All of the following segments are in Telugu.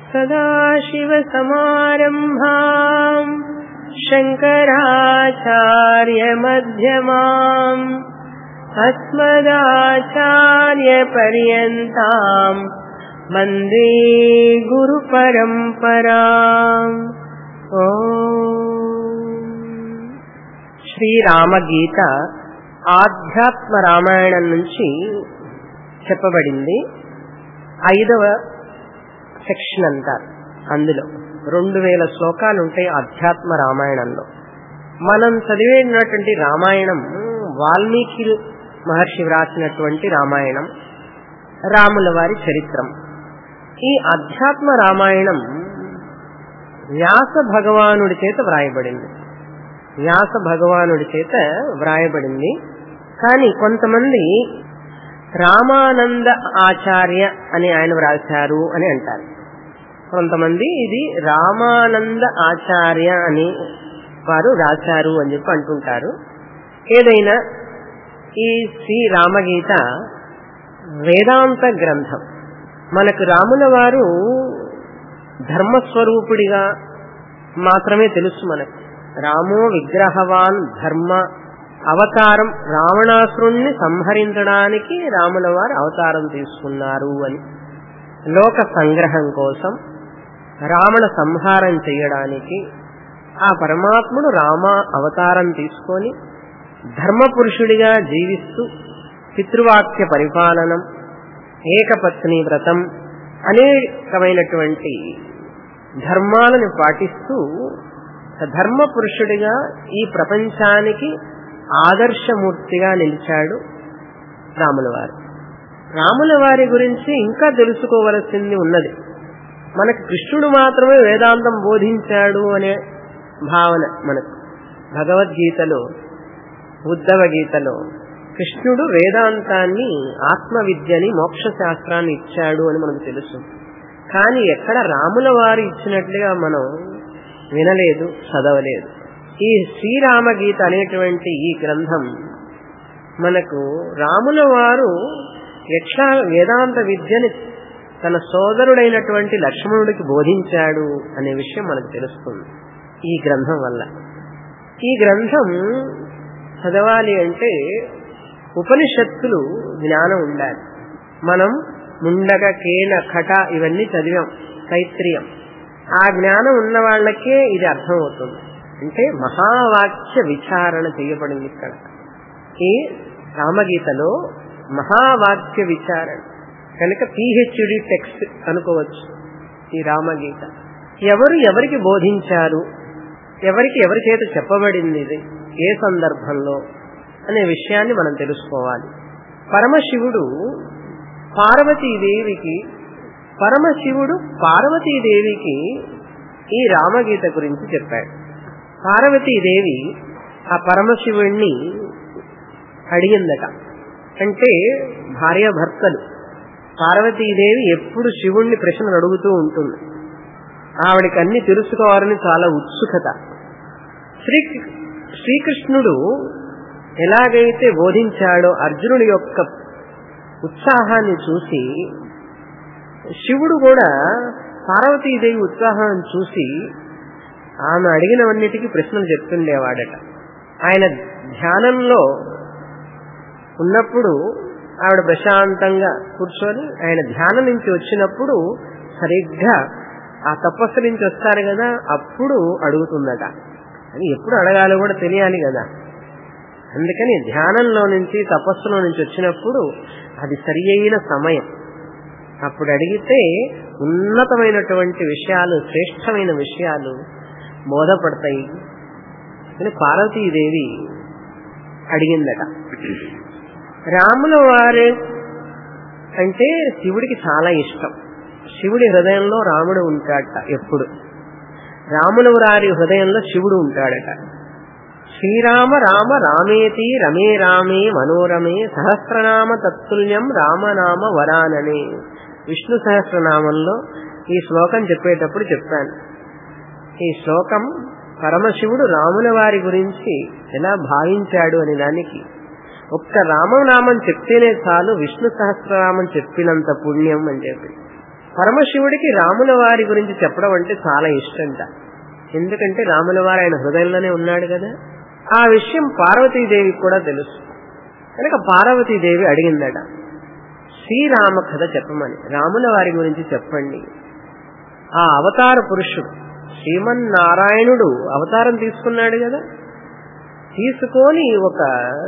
सदाशिवसमारम्भाम् शङ्कराचार्यमध्यमाम् अस्मदाचार्यपर्यन्ताम् वन्दे गुरुपरम्पराम् ओ శ్రీరామగీత ఆధ్యాత్మ రామాయణం నుంచి చెప్పబడింది ఐదవ సెక్షన్ అంటారు అందులో రెండు వేల శ్లోకాలు ఉంటాయి అధ్యాత్మ రామాయణంలో మనం చదివినటువంటి రామాయణం వాల్మీకి మహర్షి వ్రాసినటువంటి రామాయణం రాముల వారి చరిత్రం ఈ అధ్యాత్మ రామాయణం వ్యాస భగవానుడి చేత వ్రాయబడింది వ్యాస భగవానుడి చేత వ్రాయబడింది కానీ కొంతమంది రామానంద ఆచార్య అని ఆయన వ్రాశారు అని అంటారు కొంతమంది ఇది రామానంద ఆచార్య అని వారు రాశారు అని చెప్పి అంటుంటారు ఏదైనా ఈ శ్రీ రామగీత వేదాంత గ్రంథం మనకు రాముల వారు ధర్మస్వరూపుడిగా మాత్రమే తెలుసు మనకు రామో విగ్రహవాన్ ధర్మ అవతారం రావణాసురుణ్ణి సంహరించడానికి రాముల వారు అవతారం తీసుకున్నారు అని లోక సంగ్రహం కోసం రావణ సంహారం చేయడానికి ఆ పరమాత్ముడు రామ అవతారం తీసుకొని ధర్మపురుషుడిగా జీవిస్తూ పితృవాక్య పరిపాలనం ఏకపత్ని వ్రతం అనేకమైనటువంటి ధర్మాలను పాటిస్తూ ధర్మ పురుషుడిగా ఈ ప్రపంచానికి ఆదర్శమూర్తిగా నిలిచాడు రాముల వారు రాముల వారి గురించి ఇంకా తెలుసుకోవలసింది ఉన్నది మనకు కృష్ణుడు మాత్రమే వేదాంతం బోధించాడు అనే భావన మనకు భగవద్గీతలో ఉద్ధవ గీతలో కృష్ణుడు వేదాంతాన్ని ఆత్మవిద్యని మోక్ష శాస్త్రాన్ని ఇచ్చాడు అని మనకు తెలుసు కానీ ఎక్కడ రాముల వారు ఇచ్చినట్లుగా మనం వినలేదు చదవలేదు ఈ శ్రీరామ గీత అనేటువంటి ఈ గ్రంథం మనకు రాముల వారు ఎట్లా వేదాంత విద్యని తన సోదరుడైనటువంటి లక్ష్మణుడికి బోధించాడు అనే విషయం మనకు తెలుస్తుంది ఈ గ్రంథం వల్ల ఈ గ్రంథం చదవాలి అంటే ఉపనిషత్తులు జ్ఞానం ఉండాలి మనం ముండక కేన కట ఇవన్నీ చదివాం తైత్రియం ఆ జ్ఞానం ఉన్న వాళ్ళకే ఇది అర్థమవుతుంది అంటే మహావాక్య విచారణ చేయబడింది ఇక్కడ ఈ రామగీతలో మహావాక్య విచారణ కనుక పిహెచ్డి టెక్స్ట్ అనుకోవచ్చు ఈ రామగీత ఎవరు ఎవరికి బోధించారు ఎవరికి ఎవరి చేత చెప్పబడింది ఇది ఏ సందర్భంలో అనే విషయాన్ని మనం తెలుసుకోవాలి పరమశివుడు పార్వతీదేవికి పరమశివుడు పార్వతీదేవికి ఈ రామగీత గురించి చెప్పాడు పార్వతీదేవి ఆ పరమశివుణ్ణి అడిగిందట అంటే భార్యాభర్తలు పార్వతీదేవి ఎప్పుడు శివుణ్ణి ప్రశ్నలు అడుగుతూ ఉంటుంది ఆవిడకి అన్ని తెలుసుకోవాలని చాలా ఉత్సుకత శ్రీ శ్రీకృష్ణుడు ఎలాగైతే బోధించాడో అర్జునుడి యొక్క ఉత్సాహాన్ని చూసి శివుడు కూడా పార్వతీదేవి ఉత్సాహాన్ని చూసి ఆమె అడిగినవన్నిటికీ ప్రశ్నలు చెప్తుండేవాడట ఆయన ధ్యానంలో ఉన్నప్పుడు ఆవిడ ప్రశాంతంగా కూర్చొని ఆయన ధ్యానం నుంచి వచ్చినప్పుడు సరిగ్గా ఆ తపస్సు నుంచి వస్తారు కదా అప్పుడు అడుగుతుందట అది ఎప్పుడు అడగాలో కూడా తెలియాలి కదా అందుకని ధ్యానంలో నుంచి తపస్సులో నుంచి వచ్చినప్పుడు అది సరి అయిన సమయం అప్పుడు అడిగితే ఉన్నతమైనటువంటి విషయాలు శ్రేష్టమైన విషయాలు బోధపడతాయి అని పార్వతీదేవి అడిగిందట రాముల వారి అంటే శివుడికి చాలా ఇష్టం శివుడి హృదయంలో రాముడు ఉంటాడట ఎప్పుడు రాముల వారి హృదయంలో శివుడు ఉంటాడట శ్రీరామ రామ రామేతి రమే రామే మనోరమే సహస్రనామ తత్తుల్యం రామనామ వరాననే విష్ణు సహస్రనామంలో ఈ శ్లోకం చెప్పేటప్పుడు చెప్పాను ఈ శ్లోకం పరమశివుడు రాముల వారి గురించి ఎలా భావించాడు అనే దానికి ఒక్క రామనామం చెప్తేనే చాలు విష్ణు సహస్రనామం చెప్పినంత పుణ్యం అని చెప్పి పరమశివుడికి రాముల వారి గురించి చెప్పడం అంటే చాలా ఇష్టంట ఎందుకంటే రాముల వారు ఆయన హృదయంలోనే ఉన్నాడు కదా ఆ విషయం పార్వతీదేవికి కూడా తెలుసు కనుక పార్వతీదేవి అడిగిందట శ్రీరామ కథ చెప్పమని రాముల వారి గురించి చెప్పండి ఆ అవతార పురుషుడు శ్రీమన్నారాయణుడు అవతారం తీసుకున్నాడు కదా తీసుకొని ఒక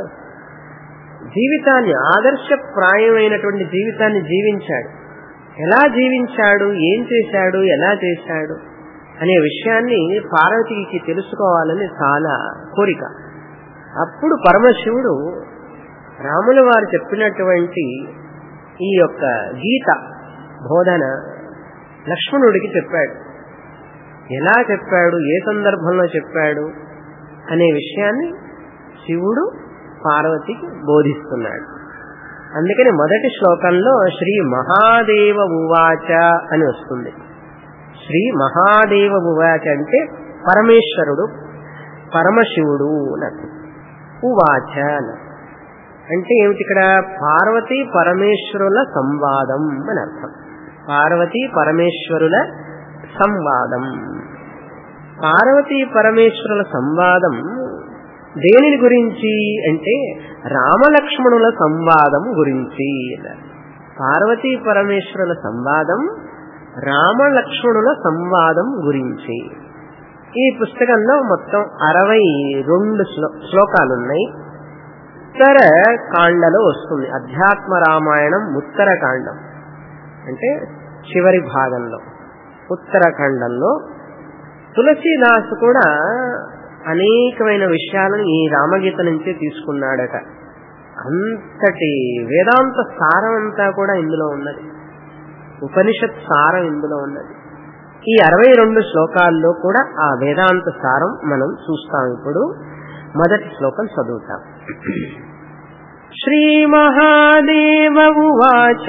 జీవితాన్ని ఆదర్శప్రాయమైనటువంటి జీవితాన్ని జీవించాడు ఎలా జీవించాడు ఏం చేశాడు ఎలా చేశాడు అనే విషయాన్ని పార్వతికి తెలుసుకోవాలని చాలా కోరిక అప్పుడు పరమశివుడు రాముల వారు చెప్పినటువంటి ఈ యొక్క గీత బోధన లక్ష్మణుడికి చెప్పాడు ఎలా చెప్పాడు ఏ సందర్భంలో చెప్పాడు అనే విషయాన్ని శివుడు పార్వతికి బోధిస్తున్నాడు అందుకని మొదటి శ్లోకంలో శ్రీ మహాదేవ ఉవాచ అని వస్తుంది శ్రీ మహాదేవ ఉవాచ అంటే పరమేశ్వరుడు పరమశివుడు అని ఉవాచ అని అంటే ఏమిటి ఇక్కడ పార్వతీ పరమేశ్వరుల సంవాదం అని అర్థం పార్వతీ పరమేశ్వరుల సంవాదం పార్వతీ పరమేశ్వరుల సంవాదం దేనిని గురించి అంటే రామలక్ష్మణుల సంవాదం గురించి పార్వతీ పరమేశ్వరుల సంవాదం రామలక్ష్మణుల సంవాదం గురించి ఈ పుస్తకంలో మొత్తం అరవై రెండు శ్లోకాలున్నాయి ఉత్తర కాండలో వస్తుంది అధ్యాత్మ రామాయణం ఉత్తర కాండం అంటే చివరి భాగంలో ఉత్తరాఖండంలో తులసీదాస్ కూడా అనేకమైన విషయాలను ఈ రామగీత నుంచే తీసుకున్నాడట అంతటి వేదాంత సారం అంతా కూడా ఇందులో ఉన్నది ఉపనిషత్ సారం ఇందులో ఉన్నది ఈ అరవై రెండు శ్లోకాల్లో కూడా ఆ వేదాంత సారం మనం చూస్తాం ఇప్పుడు మొదటి శ్లోకం చదువుతాం శ్రీ మహాదేవ ఉవాచ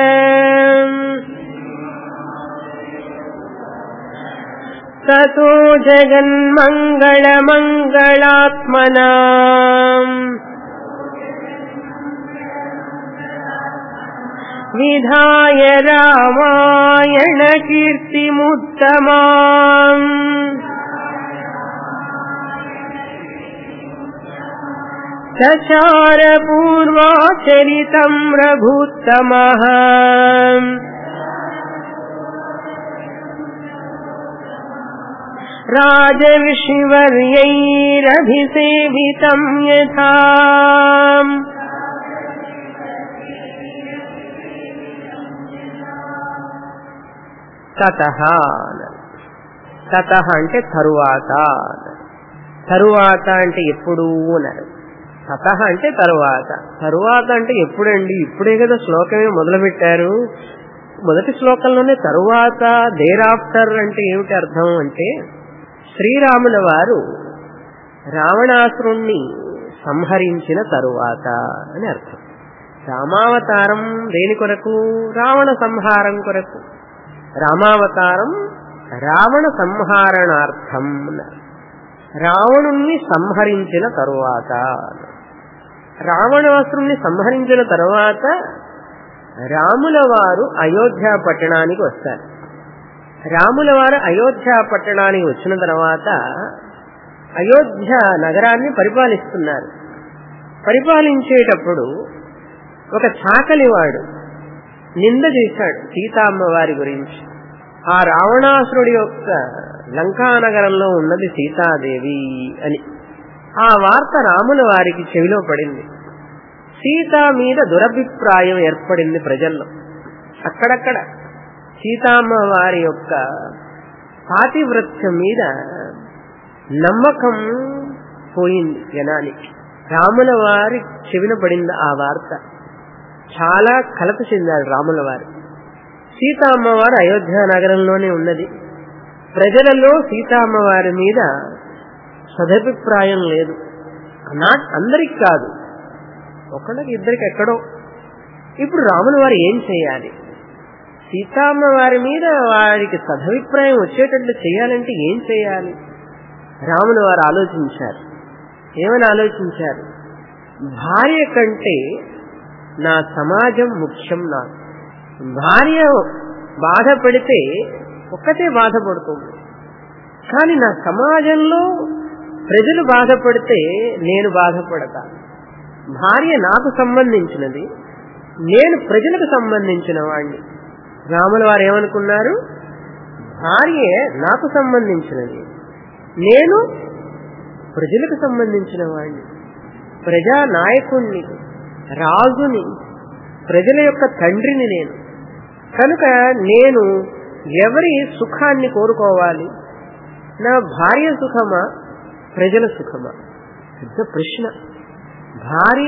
ततो जगन्मङ्गलमङ्गलात्मना विधाय रामायणकीर्तिमुत्तमा चचार पूर्वाचरितम् रघुत्तमः राजर्षिवर्यैरभिसेवितम् यथा తతః తతః అంటే తరువాత తరువాత అంటే ఎప్పుడు అన్నారు తతః అంటే తరువాత తరువాత అంటే ఎప్పుడండి ఇప్పుడే కదా శ్లోకమే మొదలు పెట్టారు మొదటి శ్లోకంలోనే తరువాత దేర్ ఆఫ్టర్ అంటే ఏమిటి అర్థం అంటే శ్రీరాముల వారు రావణాసురుణ్ణి సంహరించిన తరువాత అని అర్థం రామావతారం దేని కొరకు రావణ సంహారం కొరకు రామావతారం రావణ సంహారణార్థం రావణుణ్ణి సంహరించిన తరువాత రావణాసురుణ్ణి సంహరించిన తరువాత రాముల వారు అయోధ్య పట్టణానికి వస్తారు రాముల వారు అయోధ్య పట్టణానికి వచ్చిన తర్వాత అయోధ్య నగరాన్ని పరిపాలిస్తున్నారు పరిపాలించేటప్పుడు ఒక చాకలివాడు నింద చేశాడు సీతామ్మ వారి గురించి ఆ రావణాసురుడి యొక్క లంకానగరంలో ఉన్నది సీతాదేవి అని ఆ వార్త రాముల వారికి చెవిలో పడింది సీత మీద దురభిప్రాయం ఏర్పడింది ప్రజల్లో అక్కడక్కడ సీతామ్మ వారి యొక్క పాతివృత్యం మీద నమ్మకం పోయింది జనానికి రాముల వారి చెవిన పడింది ఆ వార్త చాలా కలత చెందాడు రాముల వారు సీతామ్మవారు అయోధ్య నగరంలోనే ఉన్నది ప్రజలలో సీతామ్మవారి మీద సదభిప్రాయం లేదు నాట్ అందరికి కాదు ఒకళ్ళకి ఇద్దరికి ఎక్కడో ఇప్పుడు రాముల వారు ఏం చేయాలి సీతామ్మ వారి మీద వారికి సదభిప్రాయం వచ్చేటట్లు చేయాలంటే ఏం చేయాలి రాముల వారు ఆలోచించారు ఏమని ఆలోచించారు భార్య కంటే నా సమాజం ముఖ్యం నాకు భార్య బాధపడితే ఒక్కతే బాధపడుతుంది కానీ నా సమాజంలో ప్రజలు బాధపడితే నేను బాధపడతా భార్య నాకు సంబంధించినది నేను ప్రజలకు సంబంధించిన వాణ్ణి రాముల వారు ఏమనుకున్నారు భార్య నాకు సంబంధించినది నేను ప్రజలకు సంబంధించిన వాణ్ణి ప్రజా నాయకుణ్ణి రాజుని ప్రజల యొక్క తండ్రిని నేను కనుక నేను ఎవరి సుఖాన్ని కోరుకోవాలి నా భార్య సుఖమా ప్రజల సుఖమా పెద్ద ప్రశ్న భార్య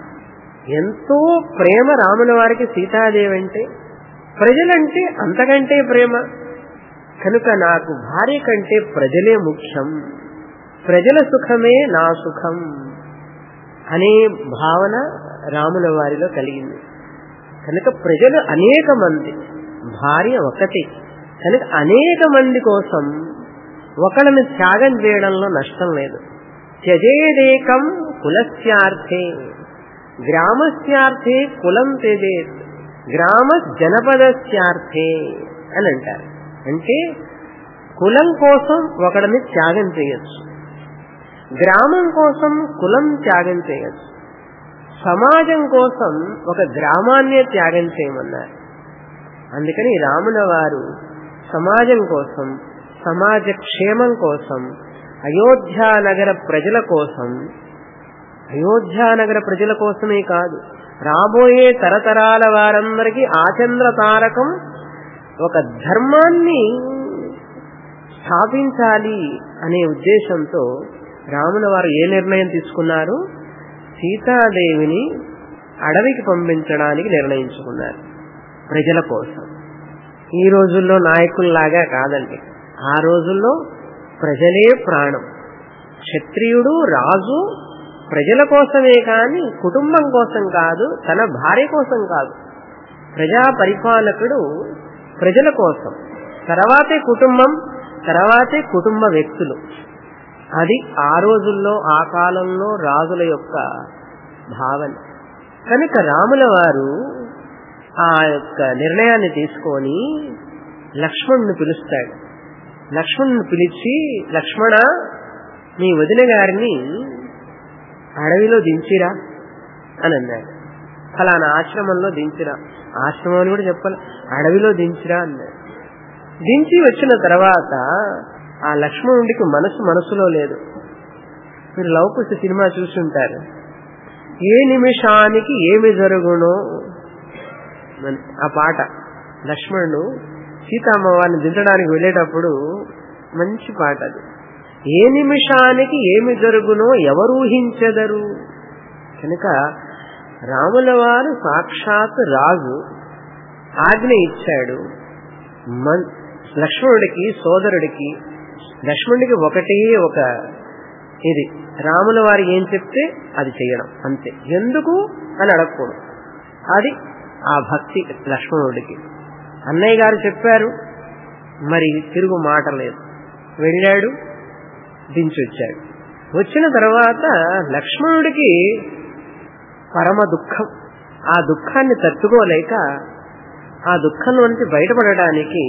ఎంతో ప్రేమ రాముల వారికి సీతాదేవి అంటే ప్రజలంటే అంతకంటే ప్రేమ కనుక నాకు భార్య కంటే ప్రజలే ముఖ్యం ప్రజల సుఖమే నా సుఖం అనే భావన రాముల వారిలో కలిగింది కనుక ప్రజలు అనేక మంది భార్య ఒకటి కనుక అనేక మంది కోసం ఒకళ్ళని త్యాగం చేయడంలో నష్టం లేదు త్యజేదేకం కులస్యార్థే గ్రామస్యార్థే కులం త్యజేత్ గ్రామ జనపదస్యార్థే అని అంటారు అంటే కులం కోసం ఒకడిని త్యాగం చేయొచ్చు గ్రామం కోసం కులం త్యాగం చేయొచ్చు సమాజం కోసం ఒక గ్రామాన్నే త్యాగం చేయమన్నారు అందుకని రాముల వారు సమాజం కోసం సమాజ క్షేమం కోసం అయోధ్య నగర ప్రజల కోసం అయోధ్య నగర ప్రజల కోసమే కాదు రాబోయే తరతరాల వారందరికీ ఆచంద్ర తారకం ఒక ధర్మాన్ని స్థాపించాలి అనే ఉద్దేశంతో రాముల వారు ఏ నిర్ణయం తీసుకున్నారు సీతాదేవిని అడవికి పంపించడానికి నిర్ణయించుకున్నారు ప్రజల కోసం ఈ రోజుల్లో నాయకుల్లాగా కాదండి ఆ రోజుల్లో ప్రజలే ప్రాణం క్షత్రియుడు రాజు ప్రజల కోసమే కాని కుటుంబం కోసం కాదు తన భార్య కోసం కాదు ప్రజా పరిపాలకుడు ప్రజల కోసం తర్వాతే కుటుంబం తర్వాతే కుటుంబ వ్యక్తులు అది ఆ రోజుల్లో ఆ కాలంలో రాజుల యొక్క భావన కనుక రాముల వారు ఆ యొక్క నిర్ణయాన్ని తీసుకొని లక్ష్మణ్ణి పిలుస్తాడు లక్ష్మణ్ణి పిలిచి లక్ష్మణ మీ వదిన గారిని అడవిలో దించిరా అని అన్నాడు ఫలానా ఆశ్రమంలో దించిరా ఆశ్రమం అని కూడా చెప్పాలి అడవిలో దించిరా అన్నాడు దించి వచ్చిన తర్వాత ఆ లక్ష్మణుడికి మనసు మనసులో లేదు మీరు లవకుశ సినిమా చూసుంటారు ఏ నిమిషానికి ఏమి జరుగునో ఆ పాట లక్ష్మణుడు సీతామ్మవారిని దించడానికి వెళ్ళేటప్పుడు మంచి పాట అది ఏ నిమిషానికి ఏమి జరుగునో ఎవరు ఊహించెదరు కనుక రాముల వారు సాక్షాత్ రాజు ఆజ్ఞ ఇచ్చాడు లక్ష్మణుడికి సోదరుడికి లక్ష్మణుడికి ఒకటే ఒక ఇది రాముల వారు ఏం చెప్తే అది చేయడం అంతే ఎందుకు అని అడగకూడదు అది ఆ భక్తి లక్ష్మణుడికి అన్నయ్య గారు చెప్పారు మరి తిరుగు మాట లేదు వెళ్ళాడు దించొచ్చాడు వచ్చిన తర్వాత లక్ష్మణుడికి పరమ దుఃఖం ఆ దుఃఖాన్ని తట్టుకోలేక ఆ దుఃఖం నుంచి బయటపడడానికి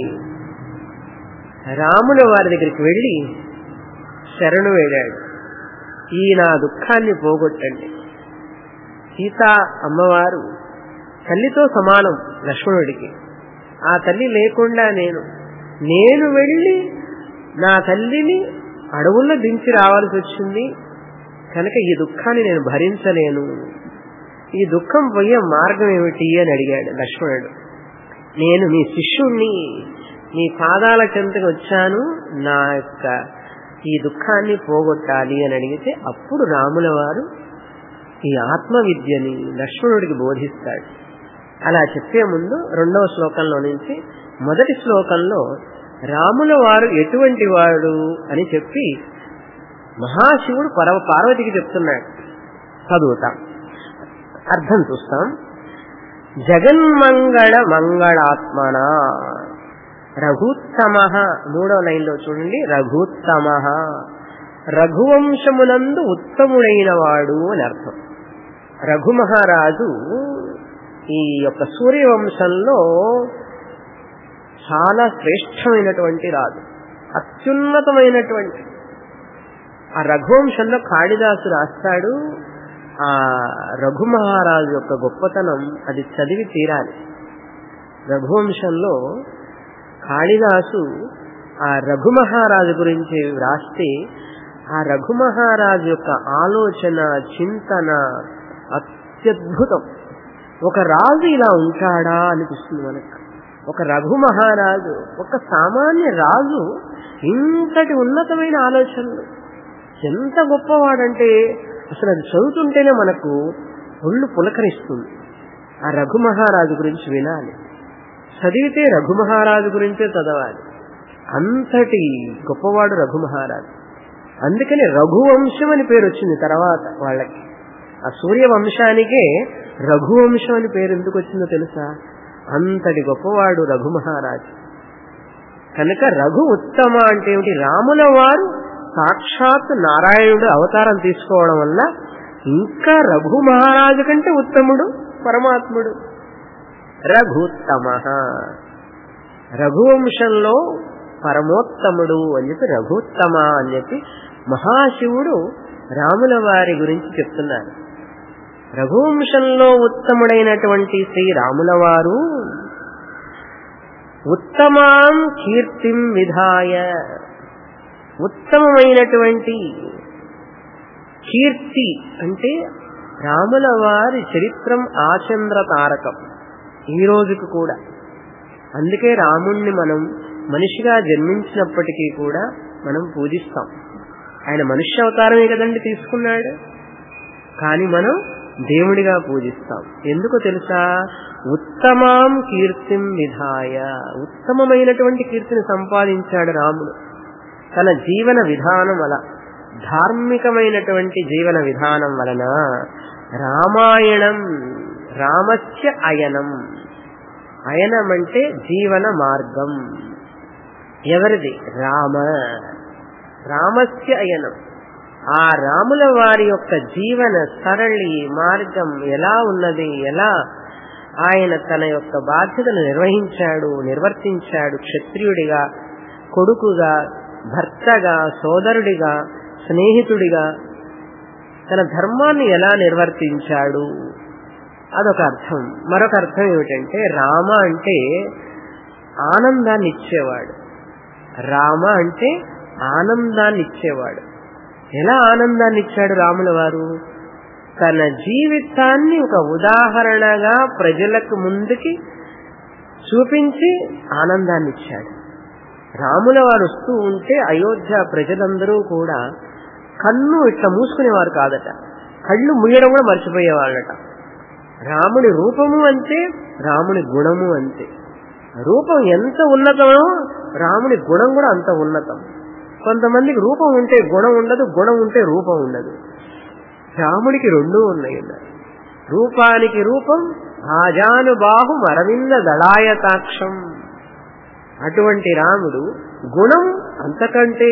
రాముల వారి దగ్గరికి వెళ్ళి శరణు వేడాడు ఈ నా దుఃఖాన్ని పోగొట్టండి సీతా అమ్మవారు తల్లితో సమానం లక్ష్మణుడికి ఆ తల్లి లేకుండా నేను నేను వెళ్ళి నా తల్లిని అడవుల్లో దించి రావాల్సి వచ్చింది కనుక ఈ దుఃఖాన్ని నేను భరించలేను ఈ దుఃఖం పోయే మార్గం ఏమిటి అని అడిగాడు లక్ష్మణుడు నేను మీ శిష్యుణ్ణి మీ పాదాల చెంతకు వచ్చాను నా యొక్క ఈ దుఃఖాన్ని పోగొట్టాలి అని అడిగితే అప్పుడు రాముల వారు ఈ ఆత్మ విద్యని లక్ష్మణుడికి బోధిస్తాడు అలా చెప్పే ముందు రెండవ శ్లోకంలో నుంచి మొదటి శ్లోకంలో రాముల వారు ఎటువంటి వాడు అని చెప్పి మహాశివుడు పరవ పార్వతికి చెప్తున్నాడు చదువుతాం అర్థం చూస్తాం జగన్మంగళ మంగళాత్మన రఘుత్తమ మూడవ లైన్లో చూడండి రఘుత్తమ రఘువంశమునందు ఉత్తముడైన వాడు అని అర్థం రఘు మహారాజు ఈ యొక్క సూర్యవంశంలో చాలా శ్రేష్టమైనటువంటి రాజు అత్యున్నతమైనటువంటి ఆ రఘువంశంలో కాళిదాసు రాస్తాడు ఆ రఘు మహారాజు యొక్క గొప్పతనం అది చదివి తీరాలి రఘువంశంలో కాళిదాసు ఆ రఘు మహారాజు గురించి వ్రాస్తే ఆ రఘు మహారాజు యొక్క ఆలోచన చింతన అత్యద్భుతం ఒక రాజు ఇలా ఉంటాడా అనిపిస్తుంది మనకు ఒక రఘు మహారాజు ఒక సామాన్య రాజు ఇంతటి ఉన్నతమైన ఆలోచనలు ఎంత గొప్పవాడంటే అసలు అది చదువుతుంటేనే మనకు ఒళ్ళు పులకరిస్తుంది ఆ రఘు మహారాజు గురించి వినాలి చదివితే రఘు మహారాజు గురించే చదవాలి అంతటి గొప్పవాడు రఘు మహారాజు అందుకని రఘువంశం అని పేరు వచ్చింది తర్వాత వాళ్ళకి ఆ సూర్య వంశానికే రఘువంశం అని పేరు ఎందుకు వచ్చిందో తెలుసా అంతటి గొప్పవాడు రఘు మహారాజు కనుక రఘు ఉత్తమ అంటే ఏమిటి రాముల వారు సాక్షాత్ నారాయణుడు అవతారం తీసుకోవడం వల్ల ఇంకా రఘు మహారాజు కంటే ఉత్తముడు పరమాత్ముడు రఘుత్తమ రఘువంశంలో పరమోత్తముడు అని చెప్పి రఘుత్తమ అని చెప్పి మహాశివుడు రాముల వారి గురించి చెప్తున్నారు రఘువంశంలో ఉత్తముడైనటువంటి శ్రీ రాముల వారు ఉత్తమాం కీర్తిం విధాయ ఉత్తమమైనటువంటి కీర్తి అంటే రాముల వారి చరిత్రం ఆచంద్ర తారకం ఈ రోజుకు కూడా అందుకే రాముణ్ణి మనం మనిషిగా జన్మించినప్పటికీ కూడా మనం పూజిస్తాం ఆయన మనుష్య అవతారమే కదండి తీసుకున్నాడు కానీ మనం దేవుడిగా పూజిస్తాం ఎందుకు తెలుసా ఉత్తమాం కీర్తిం విధాయ ఉత్తమమైనటువంటి కీర్తిని సంపాదించాడు రాముడు తన జీవన విధానం అలా ధార్మికమైనటువంటి జీవన విధానం వలన రామాయణం రామస్య అయనం అయనం అంటే జీవన మార్గం ఎవరిది రామ రామస్య అయనం ఆ రాముల వారి యొక్క జీవన సరళి మార్గం ఎలా ఉన్నది ఎలా ఆయన తన యొక్క బాధ్యతను నిర్వహించాడు నిర్వర్తించాడు క్షత్రియుడిగా కొడుకుగా భర్తగా సోదరుడిగా స్నేహితుడిగా తన ధర్మాన్ని ఎలా నిర్వర్తించాడు అదొక అర్థం మరొక అర్థం ఏమిటంటే రామ అంటే ఆనందాన్ని ఇచ్చేవాడు రామ అంటే ఆనందాన్ని ఇచ్చేవాడు ఎలా ఆనందాన్ని ఇచ్చాడు రాముల వారు తన జీవితాన్ని ఒక ఉదాహరణగా ప్రజలకు ముందుకి చూపించి ఆనందాన్ని ఇచ్చాడు రాముల వారు వస్తూ ఉంటే అయోధ్య ప్రజలందరూ కూడా కన్ను ఇట్లా మూసుకునేవారు కాదట కళ్ళు ముయ్యడం కూడా మర్చిపోయేవాళ్ళట రాముడి రూపము అంతే రాముడి గుణము అంతే రూపం ఎంత ఉన్నతమో రాముడి గుణం కూడా అంత ఉన్నతం కొంతమందికి రూపం ఉంటే గుణం ఉండదు గుణం ఉంటే రూపం ఉండదు రాముడికి రెండూ ఉన్నాయి రూపానికి రూపం ఆజానుబాహు అరవింద దళాయతాక్షం అటువంటి రాముడు గుణం అంతకంటే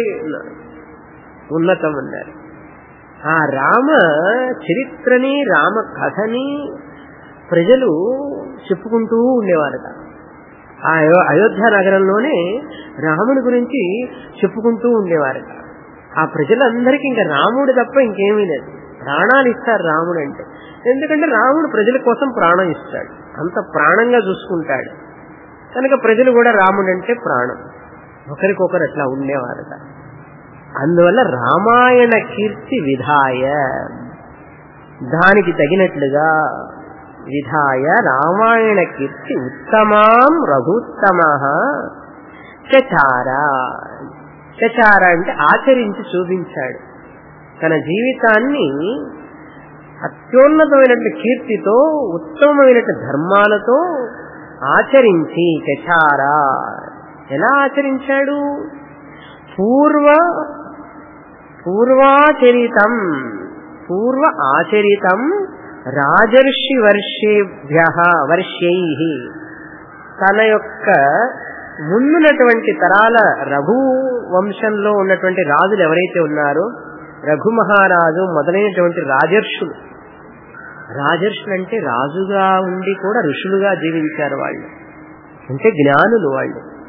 ఉన్నతం అన్నారు ఆ రామ చరిత్రని రామ కథని ప్రజలు చెప్పుకుంటూ ఉండేవారట ఆ అయోధ్య నగరంలోనే రాముడి గురించి చెప్పుకుంటూ ఉండేవారట ఆ ప్రజలందరికీ ఇంకా రాముడు తప్ప ఇంకేమీ లేదు ప్రాణాలు ఇస్తారు రాముడు అంటే ఎందుకంటే రాముడు ప్రజల కోసం ప్రాణం ఇస్తాడు అంత ప్రాణంగా చూసుకుంటాడు కనుక ప్రజలు కూడా రాముడు అంటే ప్రాణం ఒకరికొకరు అట్లా ఉండేవారట అందువల్ల రామాయణ కీర్తి విధాయ దానికి తగినట్లుగా విధాయ రామాయణ కీర్తి ఉత్తమాం రఘుత్తమ చచార చచార అంటే ఆచరించి చూపించాడు తన జీవితాన్ని అత్యున్నతమైనటువంటి కీర్తితో ఉత్తమమైనటువంటి ధర్మాలతో ఆచరించి చచార ఎలా ఆచరించాడు పూర్వ పూర్వాచరితం పూర్వ ఆచరితం రాజర్షి వర్షేభ్య వర్షై తన యొక్క ముందున్నటువంటి తరాల రఘు వంశంలో ఉన్నటువంటి రాజులు ఎవరైతే ఉన్నారో రఘు మహారాజు మొదలైనటువంటి రాజర్షులు రాజర్షులు అంటే రాజుగా ఉండి కూడా ఋషులుగా జీవించారు వాళ్ళు అంటే జ్ఞానులు వాళ్ళు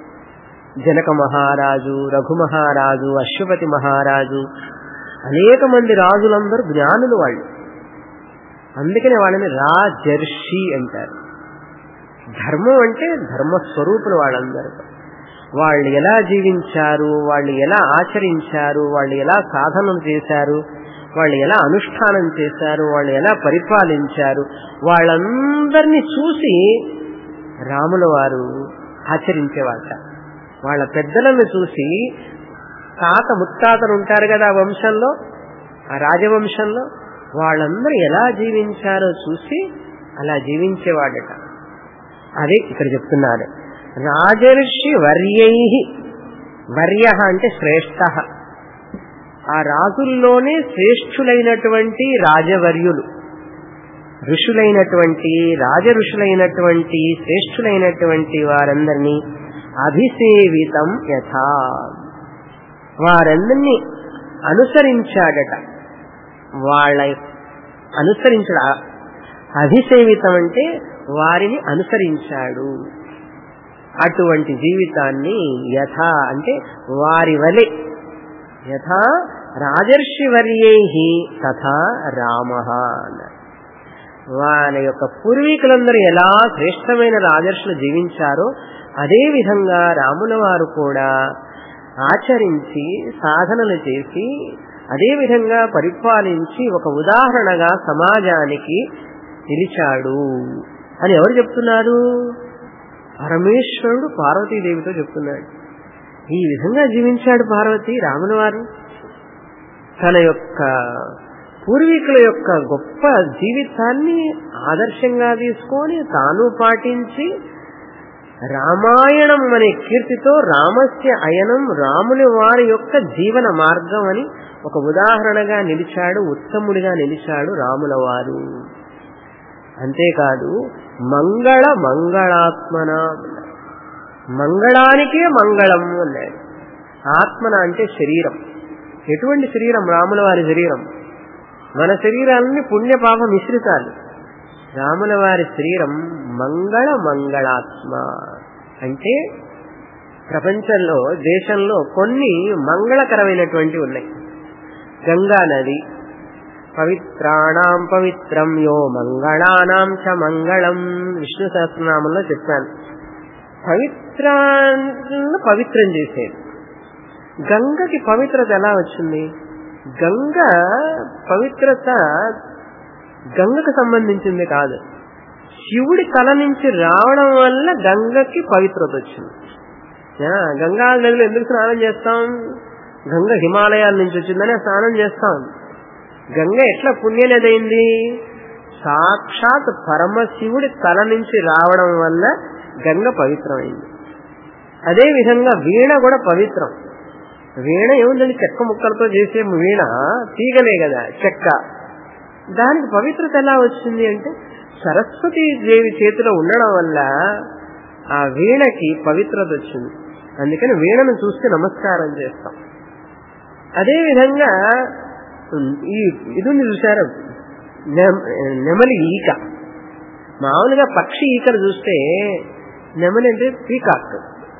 జనక మహారాజు రఘు మహారాజు అశ్వపతి మహారాజు అనేక మంది రాజులందరూ జ్ఞానులు వాళ్ళు అందుకనే వాళ్ళని రాజర్షి అంటారు ధర్మం అంటే ధర్మస్వరూపులు వాళ్ళందరూ వాళ్ళు ఎలా జీవించారు వాళ్ళు ఎలా ఆచరించారు వాళ్ళు ఎలా సాధనలు చేశారు వాళ్ళు ఎలా అనుష్ఠానం చేశారు వాళ్ళు ఎలా పరిపాలించారు వాళ్ళందరినీ చూసి రాముల వారు ఆచరించేవాళ్ళ వాళ్ళ పెద్దలను చూసి తాత ముత్తాతలు ఉంటారు కదా ఆ వంశంలో ఆ రాజవంశంలో వాళ్ళందరూ ఎలా జీవించారో చూసి అలా జీవించేవాడట అదే ఇక్కడ చెప్తున్నారు రాజర్షి వర్యై వర్య అంటే శ్రేష్ఠ ఆ రాజుల్లోనే శ్రేష్ఠులైనటువంటి రాజవర్యులు ఋషులైనటువంటి రాజ ఋషులైనటువంటి శ్రేష్ఠులైనటువంటి వారందరినీ అభిసేవితం యథా వారందరినీ అనుసరించాడట వాళ్ళ అనుసరించడ అభిసేవితం అంటే వారిని అనుసరించాడు అటువంటి జీవితాన్ని యథా అంటే వారి వలె యథా రాజర్షివర్యై తథా రామ వారి యొక్క పూర్వీకులందరూ ఎలా శ్రేష్టమైన రాజర్షులు జీవించారో అదే విధంగా రాముల వారు కూడా ఆచరించి సాధనలు చేసి అదే విధంగా పరిపాలించి ఒక ఉదాహరణగా సమాజానికి నిలిచాడు అని ఎవరు చెప్తున్నారు పరమేశ్వరుడు పార్వతీదేవితో చెప్తున్నాడు ఈ విధంగా జీవించాడు పార్వతి రాముల వారు తన యొక్క పూర్వీకుల యొక్క గొప్ప జీవితాన్ని ఆదర్శంగా తీసుకొని తాను పాటించి రామాయణం అనే కీర్తితో రామస్య అయనం రాముని వారి యొక్క జీవన మార్గం అని ఒక ఉదాహరణగా నిలిచాడు ఉత్తముడిగా నిలిచాడు రాముల వారు అంతేకాదు మంగళ మంగళాత్మన మంగళానికే మంగళం అన్నాడు ఆత్మన అంటే శరీరం ఎటువంటి శరీరం రాముల వారి శరీరం మన శరీరాలన్నీ పుణ్యపాప మిశ్రితాలు రాముల వారి శరీరం మంగళ మంగళాత్మ అంటే ప్రపంచంలో దేశంలో కొన్ని మంగళకరమైనటువంటి ఉన్నాయి గంగా నది పవిత్రాణం పవిత్రం యో మంగళానాం చ మంగళం విష్ణు సహస్రనామంలో చెప్పాను పవిత్రాన్ని పవిత్రం చేసేది గంగకి పవిత్రత ఎలా వచ్చింది గంగ పవిత్రత గంగకు సంబంధించింది కాదు శివుడి తల నుంచి రావడం వల్ల గంగకి పవిత్రత వచ్చింది గంగా నదిలో ఎందుకు స్నానం చేస్తాం గంగ హిమాలయాల నుంచి వచ్చిందని స్నానం చేస్తాం గంగ ఎట్లా పుణ్యనదైంది సాక్షాత్ పరమశివుడి తల నుంచి రావడం వల్ల గంగ పవిత్రమైంది అదే విధంగా వీణ కూడా పవిత్రం వీణ ఏముందండి చెక్క ముక్కలతో చేసే వీణ తీగలే కదా చెక్క దానికి పవిత్రత ఎలా వచ్చింది అంటే సరస్వతి దేవి చేతిలో ఉండడం వల్ల ఆ వీణకి పవిత్రత వచ్చింది అందుకని వీణను చూస్తే నమస్కారం చేస్తాం అదే విధంగా ఈ ఇది ఉంది చూసారా నెమలి ఈక మామూలుగా పక్షి ఈకలు చూస్తే నెమలి అంటే పీకాక్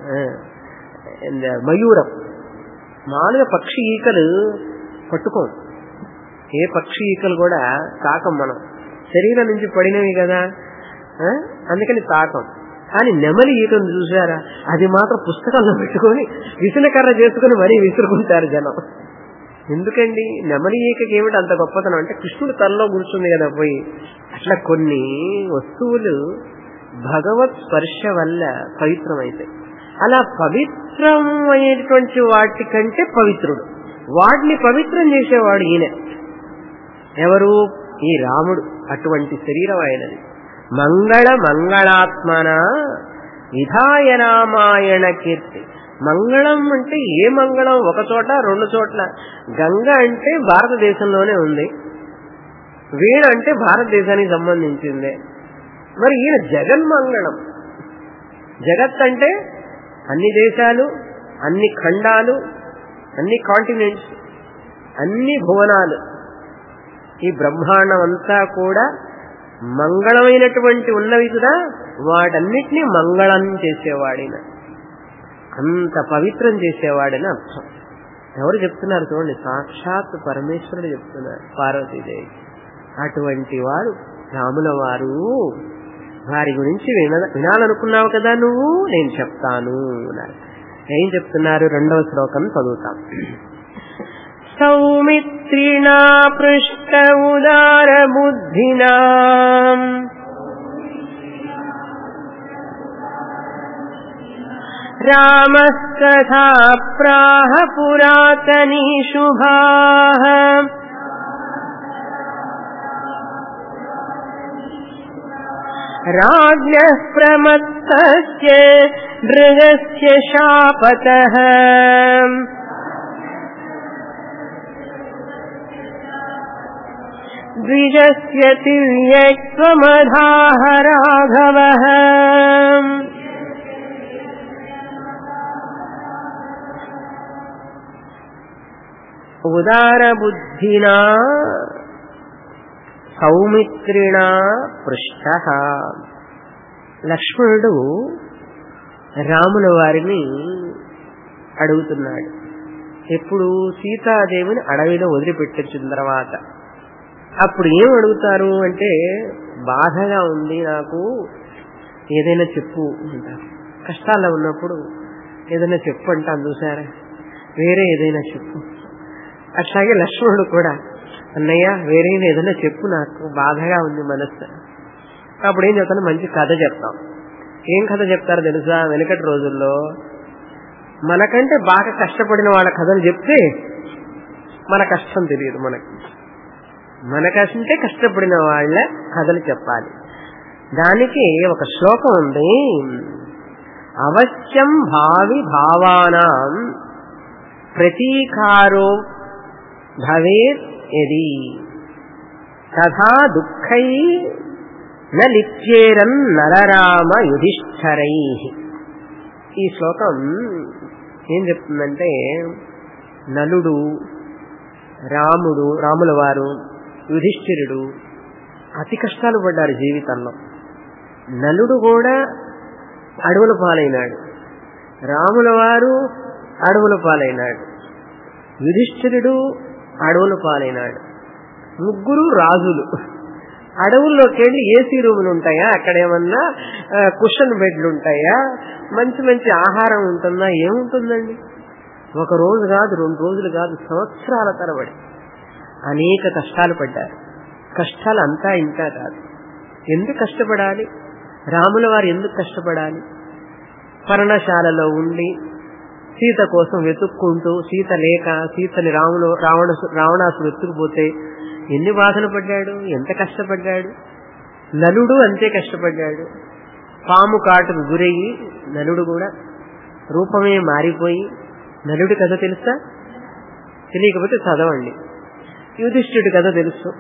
మయూరం మామూలుగా పక్షి ఈకలు పట్టుకోం ఏ పక్షి ఈకలు కూడా తాకం మనం శరీరం నుంచి పడినవి కదా అందుకని తాకం కానీ నెమలి ఈకను చూసారా అది మాత్రం పుస్తకంలో పెట్టుకొని విసనకర్ర చేసుకుని మరీ విసురుకుంటారు జనం ఎందుకండి నెమలి ఈకకి ఏమిటి అంత గొప్పతనం అంటే కృష్ణుడు తనలో కూర్చుంది కదా పోయి అట్లా కొన్ని వస్తువులు భగవత్ స్పర్శ వల్ల పవిత్రమైతాయి అలా పవిత్రమైనటువంటి వాటి కంటే పవిత్రుడు వాటిని పవిత్రం చేసేవాడు ఈయన ఎవరు ఈ రాముడు అటువంటి శరీరం ఆయనది మంగళ మంగళాత్మన విధాయ రామాయణ కీర్తి మంగళం అంటే ఏ మంగళం ఒక చోట రెండు చోట్ల గంగ అంటే భారతదేశంలోనే ఉంది వీణ అంటే భారతదేశానికి సంబంధించిందే మరి ఈయన జగన్మంగళం జగత్ అంటే అన్ని దేశాలు అన్ని ఖండాలు అన్ని కాంటినెంట్స్ అన్ని భువనాలు ఈ బ్రహ్మాండం అంతా కూడా మంగళమైనటువంటి ఉన్నవి కదా వాటన్నిటినీ మంగళం చేసేవాడిన అంత పవిత్రం చేసేవాడని అర్థం ఎవరు చెప్తున్నారు చూడండి సాక్షాత్ పరమేశ్వరుడు చెప్తున్నారు పార్వతీదేవి అటువంటి వారు రాముల వారు వారి గురించి విన వినాలనుకున్నావు కదా నువ్వు నేను చెప్తాను అన్నారు ఏం చెప్తున్నారు రెండవ శ్లోకం చదువుతాం సౌమిత్రిణా పృష్ట ఉదార బుద్ధినా रामस्तथा प्राह पुरातनी शुभाः राज्ञः प्रमत्तस्य मृगस्य शापतः द्विजस्य तिर्यक्त्वमधाह राघवः ఉదారబుద్ధినా సౌమిత్రిణా పృష్ట లక్ష్మణుడు రాముల వారిని అడుగుతున్నాడు ఎప్పుడు సీతాదేవిని అడవిలో వదిలిపెట్టించిన తర్వాత అప్పుడు ఏం అడుగుతారు అంటే బాధగా ఉంది నాకు ఏదైనా చెప్పు అంటారు కష్టాల్లో ఉన్నప్పుడు ఏదైనా చెప్పు అంటాను చూసారా వేరే ఏదైనా చెప్పు అట్లాగే లక్ష్మణుడు కూడా అన్నయ్య వేరే ఏదైనా చెప్పు నాకు బాధగా ఉంది మనస్సు అప్పుడు ఏం చెప్తాను మంచి కథ చెప్తాం ఏం కథ చెప్తారో తెలుసా వెనకటి రోజుల్లో మనకంటే బాగా కష్టపడిన వాళ్ళ కథలు చెప్తే మన కష్టం తెలియదు మనకి మనకంటే కష్టపడిన వాళ్ళ కథలు చెప్పాలి దానికి ఒక శ్లోకం ఉంది అవశ్యం భావి భావానాం ప్రతీకారో భవేత్ యది తథా దుఃఖై న లిప్యేరన్ నరరామ యుధిష్ఠరై ఈ శ్లోకం ఏం చెప్తుందంటే నలుడు రాముడు రాముల వారు యుధిష్ఠిరుడు అతి కష్టాలు పడ్డారు జీవితంలో నలుడు కూడా అడవుల పాలైనాడు రాముల వారు అడవుల పాలైనాడు యుధిష్ఠిరుడు అడవుల పాలైనాడు ముగ్గురు రాజులు అడవుల్లోకి వెళ్ళి ఏసీ రూములు ఉంటాయా అక్కడ ఏమన్నా కుషన్ బెడ్లు ఉంటాయా మంచి మంచి ఆహారం ఉంటుందా ఏముంటుందండి ఒక రోజు కాదు రెండు రోజులు కాదు సంవత్సరాల తరబడి అనేక కష్టాలు పడ్డారు కష్టాలు అంతా ఇంతా కాదు ఎందుకు కష్టపడాలి రాముల వారు ఎందుకు కష్టపడాలి పర్ణశాలలో ఉండి సీత కోసం వెతుక్కుంటూ సీత లేక సీతని రాములు రావణ రావణాసుడు వెతుకుపోతే ఎన్ని బాధలు పడ్డాడు ఎంత కష్టపడ్డాడు నలుడు అంతే కష్టపడ్డాడు పాము కాటుకు గురయ్యి నలుడు కూడా రూపమే మారిపోయి నలుడి కథ తెలుసా తెలియకపోతే చదవండి యుధిష్ఠుడి కథ తెలుసు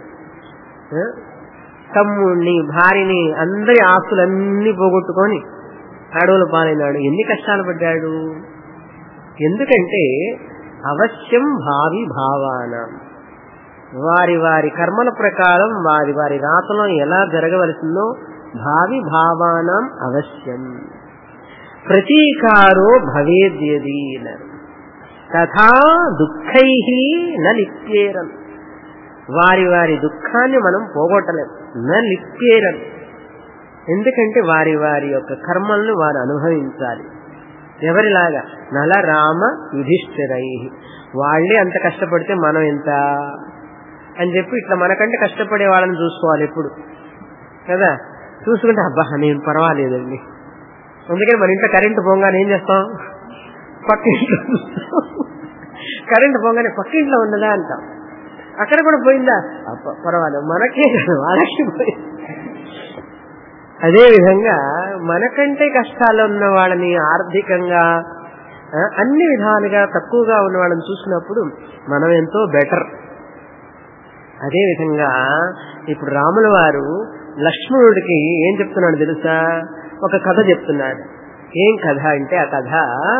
తమ్ముడిని భార్యని అందరి ఆస్తులన్నీ పోగొట్టుకొని అడవుల పాలైనాడు ఎన్ని కష్టాలు పడ్డాడు ఎందుకంటే అవశ్యం భావి భావాన వారి వారి కర్మల ప్రకారం వారి వారి రాతలో ఎలా జరగవలసిందో భావి భావానం అవశ్యం ప్రతీకారో భవేద్యది తథా దుఃఖై లిప్యేరం వారి వారి దుఃఖాన్ని మనం పోగొట్టలేం న లిప్యేరం ఎందుకంటే వారి వారి యొక్క కర్మలను వారు అనుభవించాలి ఎవరిలాగా నల రామ యుధిష్ఠిరై వాళ్లే అంత కష్టపడితే మనం ఎంత అని చెప్పి ఇట్లా మనకంటే కష్టపడే వాళ్ళని చూసుకోవాలి ఎప్పుడు కదా చూసుకుంటే అబ్బా నేను పర్వాలేదండి అందుకని మన ఇంట్లో కరెంటు పోగానే ఏం చేస్తాం పక్కింట్లో కరెంటు పోగానే పక్కింట్లో ఉన్నదా అంటాం అక్కడ కూడా పోయిందా పర్వాలేదు మనకే వాళ్ళకి పోయింది అదే విధంగా మనకంటే కష్టాలు ఉన్న వాళ్ళని ఆర్థికంగా అన్ని విధాలుగా తక్కువగా ఉన్న వాళ్ళని చూసినప్పుడు మనం ఎంతో బెటర్ అదే విధంగా ఇప్పుడు రాముల వారు లక్ష్మణుడికి ఏం చెప్తున్నాడు తెలుసా ఒక కథ చెప్తున్నాడు ఏం కథ అంటే ఆ కథ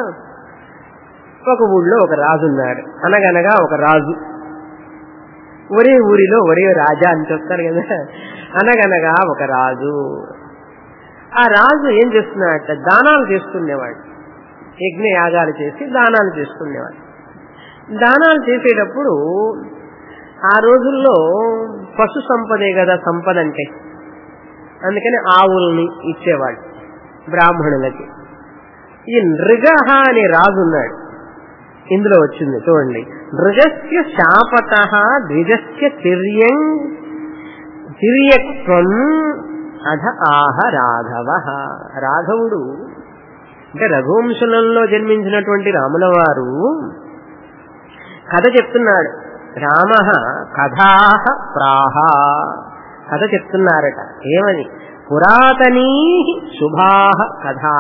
ఒక ఊళ్ళో ఒక రాజు ఉన్నాడు అనగనగా ఒక రాజు ఒరే ఊరిలో ఒరే రాజా అని చెప్తారు కదా అనగనగా ఒక రాజు ఆ రాజు ఏం చేస్తున్నాడట దానాలు చేస్తుండేవాడు యజ్ఞ యాగాలు చేసి దానాలు చేసుకునేవాడు దానాలు చేసేటప్పుడు ఆ రోజుల్లో పశు సంపదే కదా సంపద అంటే అందుకని ఆవుల్ని ఇచ్చేవాడు బ్రాహ్మణులకి ఈ నృగహ అనే రాజు ఉన్నాడు ఇందులో వచ్చింది చూడండి నృగస్య శాపత ద్విజస్య తిర్యం తిర్యక్వం అధ ఆహ రాఘవ రాఘవుడు అంటే రఘువంశంలో జన్మించినటువంటి రాముల వారు కథ చెప్తున్నాడు రామ కథా ప్రాహ కథ చెప్తున్నారట ఏమని పురాతనీ శుభా కథా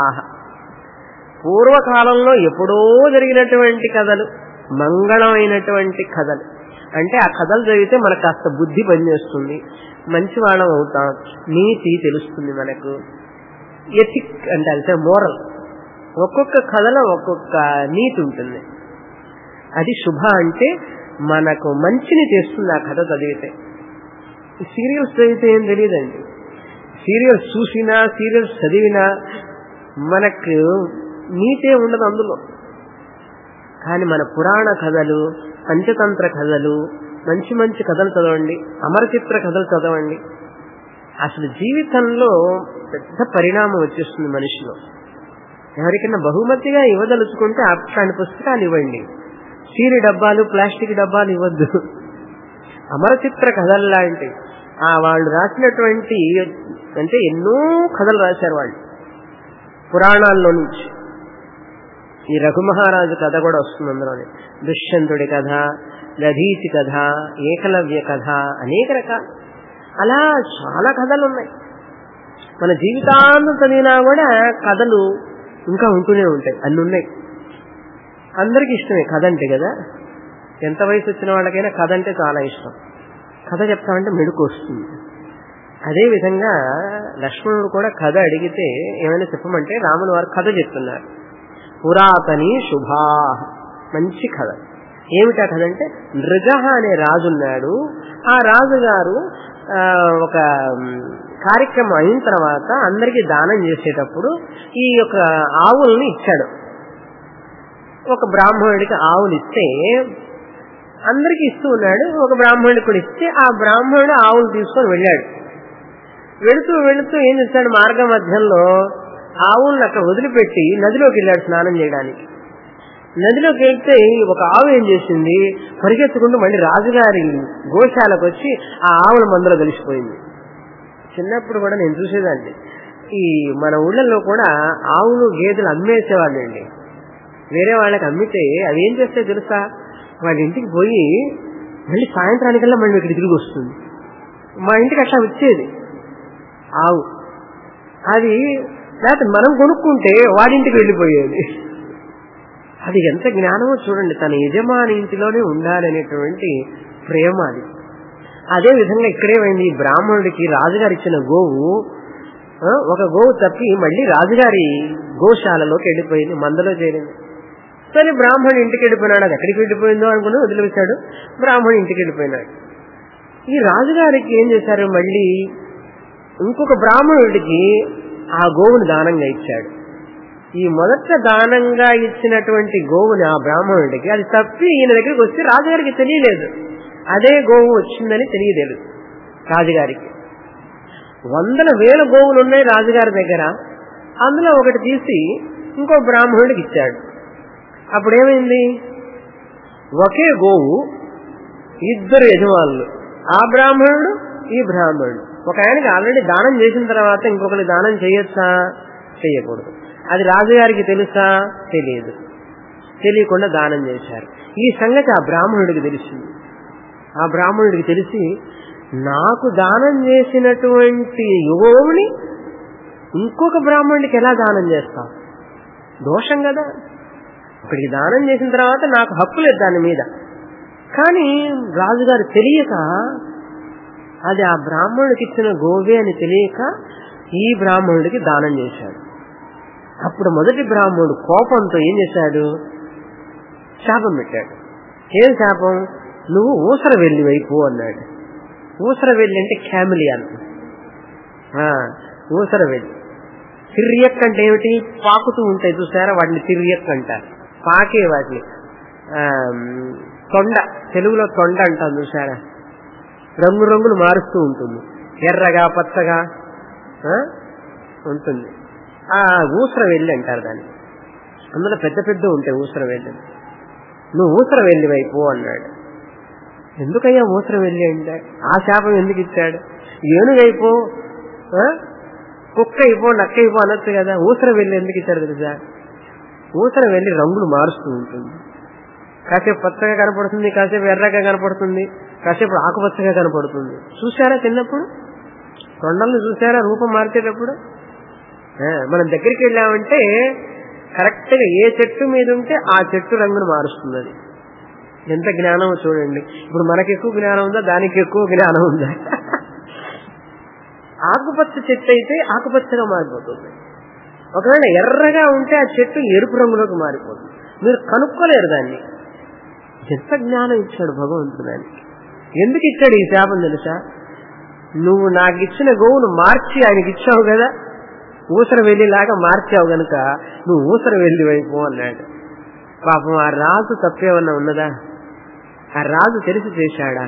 పూర్వకాలంలో ఎప్పుడో జరిగినటువంటి కథలు మంగళమైనటువంటి కథలు అంటే ఆ కథలు చదివితే మనకు కాస్త బుద్ధి పనిచేస్తుంది మంచి వాళ్ళం అవుతాం నీతి తెలుస్తుంది మనకు ఎథిక్ అంటే అంటే మోరల్ ఒక్కొక్క కథలో ఒక్కొక్క నీతి ఉంటుంది అది శుభ అంటే మనకు మంచిని చేస్తుంది ఆ కథ చదివితే సీరియల్స్ చదివితే ఏం తెలియదండి సీరియల్స్ చూసినా సీరియల్స్ చదివినా మనకు నీతే ఉండదు అందులో కానీ మన పురాణ కథలు పంచతంత్ర కథలు మంచి మంచి కథలు చదవండి అమరచిత్ర కథలు చదవండి అసలు జీవితంలో పెద్ద పరిణామం వచ్చేస్తుంది మనిషిలో ఎవరికైనా బహుమతిగా ఇవ్వదలుచుకుంటే అట్లాంటి పుస్తకాలు ఇవ్వండి చీరి డబ్బాలు ప్లాస్టిక్ డబ్బాలు ఇవ్వద్దు అమరచిత్ర కథలు లాంటి ఆ వాళ్ళు రాసినటువంటి అంటే ఎన్నో కథలు రాశారు వాళ్ళు పురాణాల్లో నుంచి ఈ రఘుమహారాజు కథ కూడా వస్తుంది అందులోనే దుష్యంతుడి కథ దధీచి కథ ఏకలవ్య కథ అనేక రకాలు అలా చాలా కథలు ఉన్నాయి మన జీవితాంతం చదివినా కూడా కథలు ఇంకా ఉంటూనే ఉంటాయి అన్ని ఉన్నాయి అందరికి ఇష్టమే కథ అంటే కదా ఎంత వయసు వచ్చిన వాళ్ళకైనా కథ అంటే చాలా ఇష్టం కథ చెప్తామంటే మెడుకు వస్తుంది అదే విధంగా లక్ష్మణుడు కూడా కథ అడిగితే ఏమైనా చెప్పమంటే రాముల వారు కథ చెప్తున్నారు పురాతని శుభా మంచి కథ ఏమిటా కథ అంటే నృగహ అనే రాజున్నాడు ఆ రాజుగారు ఒక కార్యక్రమం అయిన తర్వాత అందరికీ దానం చేసేటప్పుడు ఈ యొక్క ఆవుల్ని ఇచ్చాడు ఒక బ్రాహ్మణుడికి ఆవులు ఇస్తే అందరికి ఇస్తూ ఉన్నాడు ఒక బ్రాహ్మణుడికి కూడా ఇస్తే ఆ బ్రాహ్మణుడు ఆవులు తీసుకొని వెళ్ళాడు వెళుతూ వెళుతూ ఏం చేశాడు మార్గ మధ్యంలో ఆవులను అక్కడ వదిలిపెట్టి నదిలోకి వెళ్ళాడు స్నానం చేయడానికి నదిలోకి వెళ్తే ఒక ఆవు ఏం చేసింది పరిగెత్తుకుంటూ మళ్ళీ రాజుగారి గోశాలకు వచ్చి ఆ ఆవుల మందులో కలిసిపోయింది చిన్నప్పుడు కూడా నేను చూసేదాన్ని ఈ మన ఊళ్ళల్లో కూడా ఆవులు గేదెలు అమ్మేసేవాళ్ళండి వేరే వాళ్ళకి అమ్మితే అవి ఏం చేస్తే తెలుసా వాళ్ళ ఇంటికి పోయి మళ్ళీ సాయంత్రానికల్లా మళ్ళీ ఇక్కడ తిరిగి వస్తుంది మా ఇంటికి అట్లా వచ్చేది ఆవు అది లేకపోతే మనం కొనుక్కుంటే వాడింటికి వెళ్ళిపోయేది అది ఎంత జ్ఞానమో చూడండి తన యజమాని ఇంటిలోనే ఉండాలనేటువంటి ప్రేమ అది అదే విధంగా ఇక్కడేమైంది బ్రాహ్మణుడికి రాజుగారు ఇచ్చిన గోవు ఒక గోవు తప్పి మళ్ళీ రాజుగారి గోశాలలోకి వెళ్ళిపోయింది మందలో చేరింది సరే బ్రాహ్మణుడు ఇంటికి వెళ్ళిపోయినాడు అది ఎక్కడికి వెళ్ళిపోయిందో అనుకుని వదిలిపెట్టాడు బ్రాహ్మణుడు ఇంటికి వెళ్ళిపోయినాడు ఈ రాజుగారికి ఏం చేశారు మళ్ళీ ఇంకొక బ్రాహ్మణుడికి ఆ గోవుని దానంగా ఇచ్చాడు ఈ మొదట దానంగా ఇచ్చినటువంటి గోవుని ఆ బ్రాహ్మణుడికి అది తప్పి ఈయన దగ్గరికి వస్తే రాజుగారికి తెలియలేదు అదే గోవు వచ్చిందని తెలియలేదు రాజుగారికి వందల వేల గోవులు ఉన్నాయి రాజుగారి దగ్గర అందులో ఒకటి తీసి ఇంకో బ్రాహ్మణుడికి ఇచ్చాడు అప్పుడేమైంది ఒకే గోవు ఇద్దరు యజమానులు ఆ బ్రాహ్మణుడు ఈ బ్రాహ్మణుడు ఒక ఆయనకి ఆల్రెడీ దానం చేసిన తర్వాత ఇంకొకరి దానం చేయొచ్చా చేయకూడదు అది రాజుగారికి తెలుసా తెలియదు తెలియకుండా దానం చేశారు ఈ సంగతి ఆ బ్రాహ్మణుడికి తెలిసింది ఆ బ్రాహ్మణుడికి తెలిసి నాకు దానం చేసినటువంటి యుగోవుని ఇంకొక బ్రాహ్మణుడికి ఎలా దానం చేస్తాం దోషం కదా ఒకడికి దానం చేసిన తర్వాత నాకు హక్కు లేదు దాని మీద కానీ రాజుగారు తెలియక అది ఆ బ్రాహ్మణుడికి ఇచ్చిన గోవే అని తెలియక ఈ బ్రాహ్మణుడికి దానం చేశాడు అప్పుడు మొదటి బ్రాహ్మణుడు కోపంతో ఏం చేశాడు శాపం పెట్టాడు ఏం శాపం నువ్వు ఊసర వెళ్ళి వైపు అన్నాడు ఊసర వెళ్ళి అంటే క్యామిలియన్ ఊసర వెళ్ళి తిరియక్ అంటే ఏమిటి పాకుతూ ఉంటాయి చూసారా వాటిని తిరియక్ అంటారు పాకే వాటిని ఆ, తొండ తెలుగులో తొండ అంటాం చూసారా రంగు రంగులు మారుస్తూ ఉంటుంది ఎర్రగా పచ్చగా ఆ, ఉంటుంది ఆ ఊసర వెళ్ళి అంటారు దాన్ని అందులో పెద్ద పెద్ద ఉంటాయి ఊసర వెళ్ళి నువ్వు ఊసర వెళ్ళి వైపు అన్నాడు ఎందుకయ్యా ఊసర వెళ్ళి అంటే ఆ శాపం ఎందుకు ఇచ్చాడు ఏనుగైపో ఆ? కుక్క అయిపో నక్క అయిపో అనొచ్చు కదా ఊసర వెళ్ళి ఎందుకు ఇచ్చాడు తెలుసా ఊసర వెళ్ళి రంగులు మారుస్తూ ఉంటుంది కాసేపు పచ్చగా కనపడుతుంది కాసేపు ఎర్రగా కనపడుతుంది కాసేపు ఆకుపచ్చగా కనపడుతుంది చూసారా చిన్నప్పుడు కొండలను చూసారా రూపం మార్చేటప్పుడు ఆ, మనం దగ్గరికి వెళ్ళామంటే కరెక్ట్ గా ఏ చెట్టు మీద ఉంటే ఆ చెట్టు రంగును మారుస్తుంది అది ఎంత జ్ఞానం చూడండి ఇప్పుడు మనకి ఎక్కువ జ్ఞానం ఉందా దానికి ఎక్కువ జ్ఞానం ఉందా ఆకుపచ్చ చెట్టు అయితే ఆకుపచ్చగా మారిపోతుంది ఒకవేళ ఎర్రగా ఉంటే ఆ చెట్టు ఎరుపు రంగులోకి మారిపోతుంది మీరు కనుక్కోలేరు దాన్ని ఎంత జ్ఞానం ఇచ్చాడు భగవంతుడు దానికి ఎందుకు ఇచ్చాడు ఈ శాపం తెలుసా నువ్వు నాకు ఇచ్చిన గోవును మార్చి ఆయనకి ఇచ్చావు కదా ఊసర వెళ్ళిలాగా మార్చావు గనుక నువ్వు ఊసర వెళ్ళి వైపు అన్నాడు పాపం ఆ రాజు తప్పేమన్నా ఉన్నదా ఆ రాజు తెలిసి చేశాడా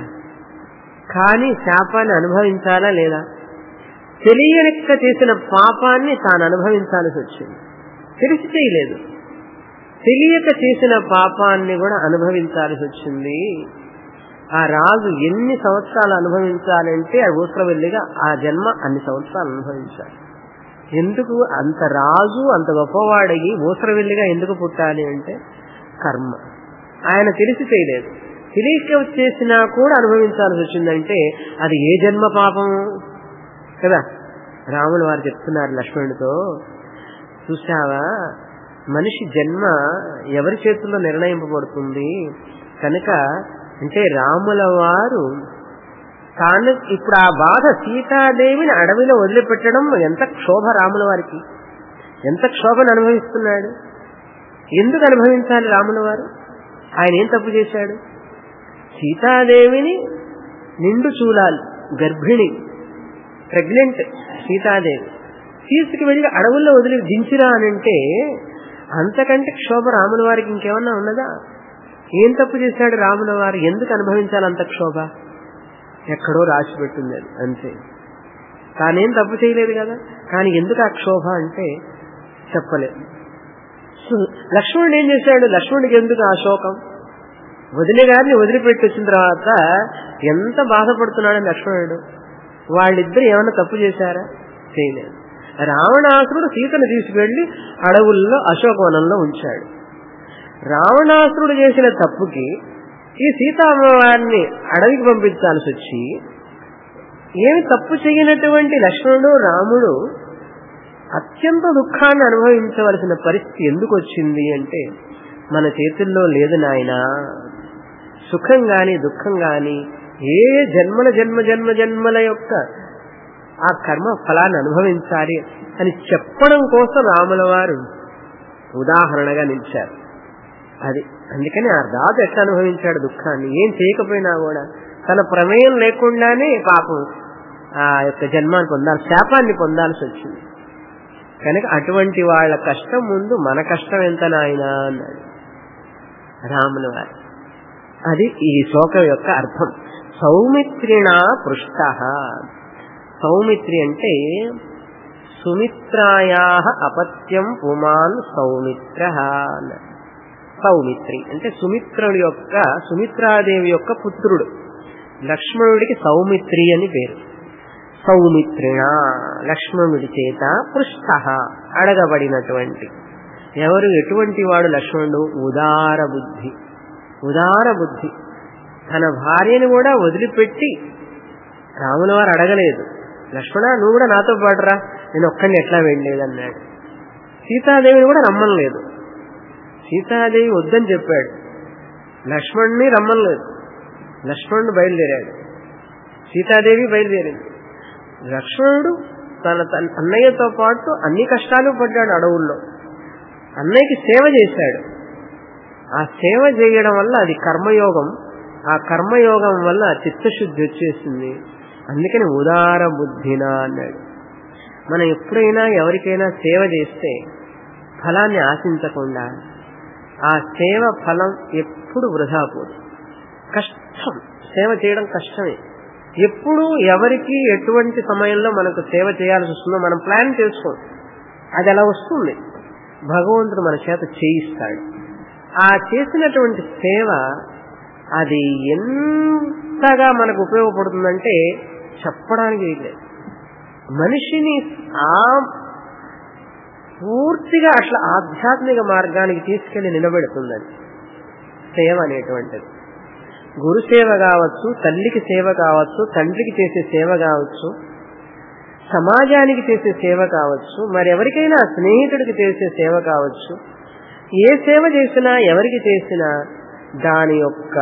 కానీ శాపాన్ని అనుభవించాలా లేదా తెలియనిక్క చేసిన పాపాన్ని తాను అనుభవించాల్సి వచ్చింది తెలిసి చేయలేదు తెలియక చేసిన పాపాన్ని కూడా అనుభవించాల్సి వచ్చింది ఆ రాజు ఎన్ని సంవత్సరాలు అనుభవించాలంటే ఆ ఊసరవెల్లిగా ఆ జన్మ అన్ని సంవత్సరాలు అనుభవించాలి ఎందుకు అంత రాజు అంత గొప్పవాడయి ఊసరవెల్లిగా ఎందుకు పుట్టాలి అంటే కర్మ ఆయన తెలిసి చేయలేదు తెలియక చేసినా కూడా అనుభవించాల్సి వచ్చిందంటే అది ఏ జన్మ పాపం కదా రాములు వారు చెప్తున్నారు లక్ష్మణుడితో చూసావా మనిషి జన్మ ఎవరి చేతుల్లో నిర్ణయింపబడుతుంది కనుక అంటే రాముల వారు తాను ఇప్పుడు ఆ బాధ సీతాదేవిని అడవిలో వదిలిపెట్టడం ఎంత క్షోభ రాముల వారికి ఎంత క్షోభను అనుభవిస్తున్నాడు ఎందుకు అనుభవించాలి రాముల వారు ఆయన ఏం తప్పు చేశాడు సీతాదేవిని నిండు చూలాలి గర్భిణి ప్రెగ్నెంట్ సీతాదేవి తీసుకువెళ్ళి అడవుల్లో వదిలి దించిరా అనంటే అంతకంటే క్షోభ రాముల వారికి ఇంకేమన్నా ఉన్నదా ఏం తప్పు చేశాడు రాముల వారు ఎందుకు అనుభవించాలి అంత క్షోభ ఎక్కడో రాసి పెట్టింది అది అంతే తానేం తప్పు చేయలేదు కదా కానీ ఎందుకు ఆ క్షోభ అంటే చెప్పలేదు సో లక్ష్మణుడు ఏం చేశాడు లక్ష్మణుడికి ఎందుకు ఆ శోకం వదిలే గారిని వదిలిపెట్టి వచ్చిన తర్వాత ఎంత బాధపడుతున్నాడు లక్ష్మణుడు వాళ్ళిద్దరు ఏమైనా తప్పు చేశారా చేయలేదు రావణాసురుడు సీతను తీసుకెళ్లి అడవుల్లో అశోకవనంలో ఉంచాడు రావణాసురుడు చేసిన తప్పుకి ఈ సీతామ్మవారిని అడవికి పంపించాల్సి వచ్చి ఏమి తప్పు చేయనటువంటి లక్ష్మణుడు రాముడు అత్యంత దుఃఖాన్ని అనుభవించవలసిన పరిస్థితి ఎందుకు వచ్చింది అంటే మన చేతుల్లో లేదు నాయనా సుఖం గాని దుఃఖం గాని ఏ జన్మల జన్మ జన్మ జన్మల యొక్క ఆ కర్మ ఫలాన్ని అనుభవించాలి అని చెప్పడం కోసం రాముల వారు ఉదాహరణగా నిలిచారు అది అందుకని ఆ రాజు ఎట్లా అనుభవించాడు దుఃఖాన్ని ఏం చేయకపోయినా కూడా తన ప్రమేయం లేకుండానే పాపం ఆ యొక్క జన్మాన్ని పొందాలి శాపాన్ని పొందాల్సి వచ్చింది కనుక అటువంటి వాళ్ళ కష్టం ముందు మన కష్టం ఎంత నాయన అన్నాడు రాముల వారు అది ఈ శ్లోకం యొక్క అర్థం సౌమిత్రిణ పృష్ట సౌమిత్రి అంటే సుమిత్రాయా అపత్యం పుమాన్ సౌమిత్ర సౌమిత్రి అంటే సుమిత్రుడి యొక్క సుమిత్రాదేవి యొక్క పుత్రుడు లక్ష్మణుడికి సౌమిత్రి అని పేరు సౌమిత్రిణ లక్ష్మణుడి చేత పృష్ట అడగబడినటువంటి ఎవరు ఎటువంటి వాడు లక్ష్మణుడు ఉదార బుద్ధి ఉదార బుద్ధి తన భార్యను కూడా వదిలిపెట్టి రాముల వారు అడగలేదు లక్ష్మణ నువ్వు కూడా నాతో పాటురా నేను ఒక్కడిని ఎట్లా వెళ్ళలేదన్నాడు సీతాదేవిని కూడా రమ్మనలేదు సీతాదేవి వద్దని చెప్పాడు లక్ష్మణ్ణి రమ్మనలేదు లక్ష్మణుడు బయలుదేరాడు సీతాదేవి బయలుదేరింది లక్ష్మణుడు తన తన అన్నయ్యతో పాటు అన్ని కష్టాలు పడ్డాడు అడవుల్లో అన్నయ్యకి సేవ చేశాడు ఆ సేవ చేయడం వల్ల అది కర్మయోగం ఆ కర్మయోగం వల్ల చిత్తశుద్ధి వచ్చేసింది అందుకని ఉదార బుద్ధిన అన్నాడు మనం ఎప్పుడైనా ఎవరికైనా సేవ చేస్తే ఫలాన్ని ఆశించకుండా ఆ సేవ ఫలం ఎప్పుడు వృధా పోదు కష్టం సేవ చేయడం కష్టమే ఎప్పుడు ఎవరికి ఎటువంటి సమయంలో మనకు సేవ చేయాల్సి వస్తుందో మనం ప్లాన్ చేసుకోం అది అలా వస్తుంది భగవంతుడు మన చేత చేయిస్తాడు ఆ చేసినటువంటి సేవ అది ఎంతగా మనకు ఉపయోగపడుతుందంటే చెప్పడానికి వీల్లేదు మనిషిని ఆ పూర్తిగా అట్లా ఆధ్యాత్మిక మార్గానికి తీసుకెళ్లి నిలబెడుతుందని సేవ అనేటువంటిది గురు సేవ కావచ్చు తల్లికి సేవ కావచ్చు తండ్రికి చేసే సేవ కావచ్చు సమాజానికి చేసే సేవ కావచ్చు మరి ఎవరికైనా స్నేహితుడికి చేసే సేవ కావచ్చు ఏ సేవ చేసినా ఎవరికి చేసినా దాని యొక్క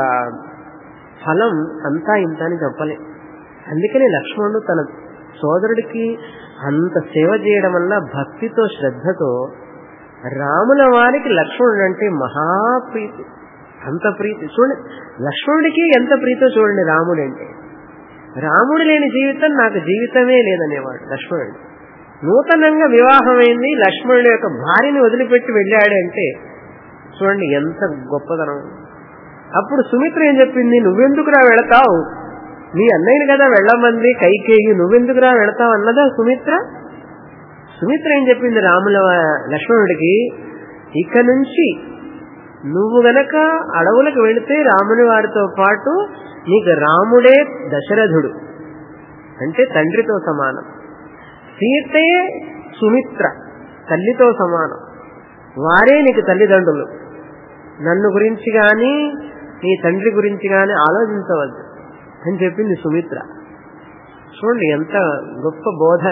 ఫలం అంతా ఇంత అని చెప్పలే అందుకనే లక్ష్మణుడు తన సోదరుడికి అంత సేవ చేయడం వల్ల భక్తితో శ్రద్ధతో రాముల వారికి లక్ష్మణుడు అంటే మహాప్రీతి అంత ప్రీతి చూడండి లక్ష్మణుడికి ఎంత ప్రీతో చూడండి రాముడు అంటే రాముడు లేని జీవితం నాకు జీవితమే లేదనేవాడు లక్ష్మణుడు నూతనంగా వివాహమైంది లక్ష్మణుడి యొక్క భార్యని వదిలిపెట్టి వెళ్ళాడు అంటే చూడండి ఎంత గొప్పతనం అప్పుడు సుమిత్ర ఏం చెప్పింది నువ్వెందుకురా వెళతావు నీ అన్నయ్యని కదా వెళ్ళమంది కైకేయి నువ్వెందుకురా వెళతావు అన్నదా సుమిత్ర సుమిత్ర ఏం చెప్పింది రాముల లక్ష్మణుడికి ఇక నుంచి నువ్వు గనక అడవులకు వెళితే రాముని వారితో పాటు నీకు రాముడే దశరథుడు అంటే తండ్రితో సమానం సీతే సుమిత్ర తల్లితో సమానం వారే నీకు తల్లిదండ్రులు నన్ను గురించి గాని నీ తండ్రి గురించి గాని ఆలోచించవద్దు అని చెప్పింది సుమిత్ర చూడండి ఎంత గొప్ప బోధన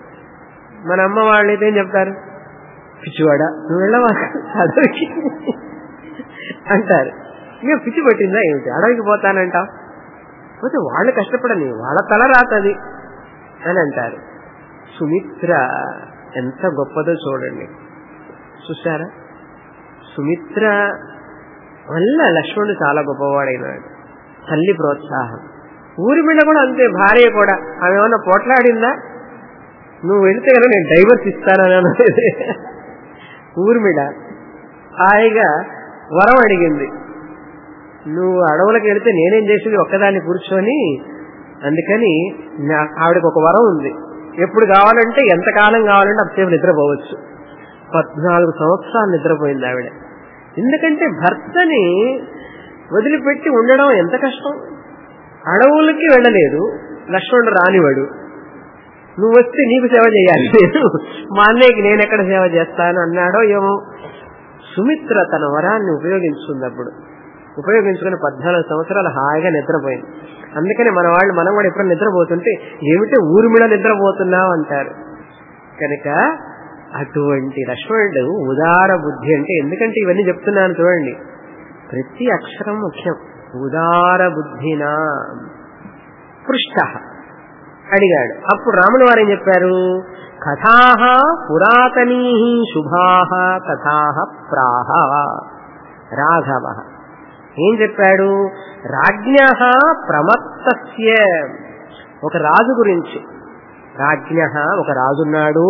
మన అమ్మ వాళ్ళు అయితే ఏం చెప్తారు పిచ్చివాడా నువ్వు వెళ్ళవా అడవికి అంటారు ఇక పిచ్చి పట్టిందా ఏమిటి అడవికి పోతానంటావు పోతే వాళ్ళు కష్టపడని వాళ్ళ తల రాతది అని అంటారు సుమిత్ర ఎంత గొప్పదో చూడండి చూసారా సుమిత్ర వల్ల లక్ష్మణుడు చాలా గొప్పవాడైనాడు తల్లి ప్రోత్సాహం ఊరి మీద కూడా అంతే భార్య కూడా ఆమె ఏమన్నా పోట్లాడిందా నువ్వు వెళితే కదా నేను డైవర్స్ ఇస్తానని అనేది ఊరి మీద హాయిగా వరం అడిగింది నువ్వు అడవులకు వెళితే నేనేం చేసేది ఒక్కదాన్ని కూర్చొని అందుకని ఆవిడకి ఒక వరం ఉంది ఎప్పుడు కావాలంటే ఎంతకాలం కావాలంటే అంతసేపు నిద్రపోవచ్చు పద్నాలుగు సంవత్సరాలు నిద్రపోయింది ఆవిడ ఎందుకంటే భర్తని వదిలిపెట్టి ఉండడం ఎంత కష్టం అడవులకి వెళ్ళలేదు లక్ష్మణుడు రానివాడు నువ్వు వస్తే నీకు సేవ చేయాలి నేను మా అన్నయ్యకి నేను ఎక్కడ సేవ చేస్తాను అన్నాడో ఏమో సుమిత్ర తన వరాన్ని ఉపయోగించుకుంది అప్పుడు ఉపయోగించుకుని పద్నాలుగు సంవత్సరాలు హాయిగా నిద్రపోయింది అందుకని మన వాళ్ళు మనం కూడా ఎప్పుడు నిద్రపోతుంటే ఏమిటో ఊరిమిడ నిద్రపోతున్నావు అంటారు కనుక అటువంటి లక్ష్మణుడు ఉదార బుద్ధి అంటే ఎందుకంటే ఇవన్నీ చెప్తున్నాను చూడండి ప్రతి అక్షరం ముఖ్యం ఉదార బుద్ధినా పృష్ట అడిగాడు అప్పుడు రాముల వారు ఏం చెప్పారు కథా పురాతనీ శుభా కథా ప్రాహ రాఘవ ఏం చెప్పాడు రాజ్ఞ ప్రమత్తస్య ఒక రాజు గురించి రాజ్ఞ ఒక రాజున్నాడు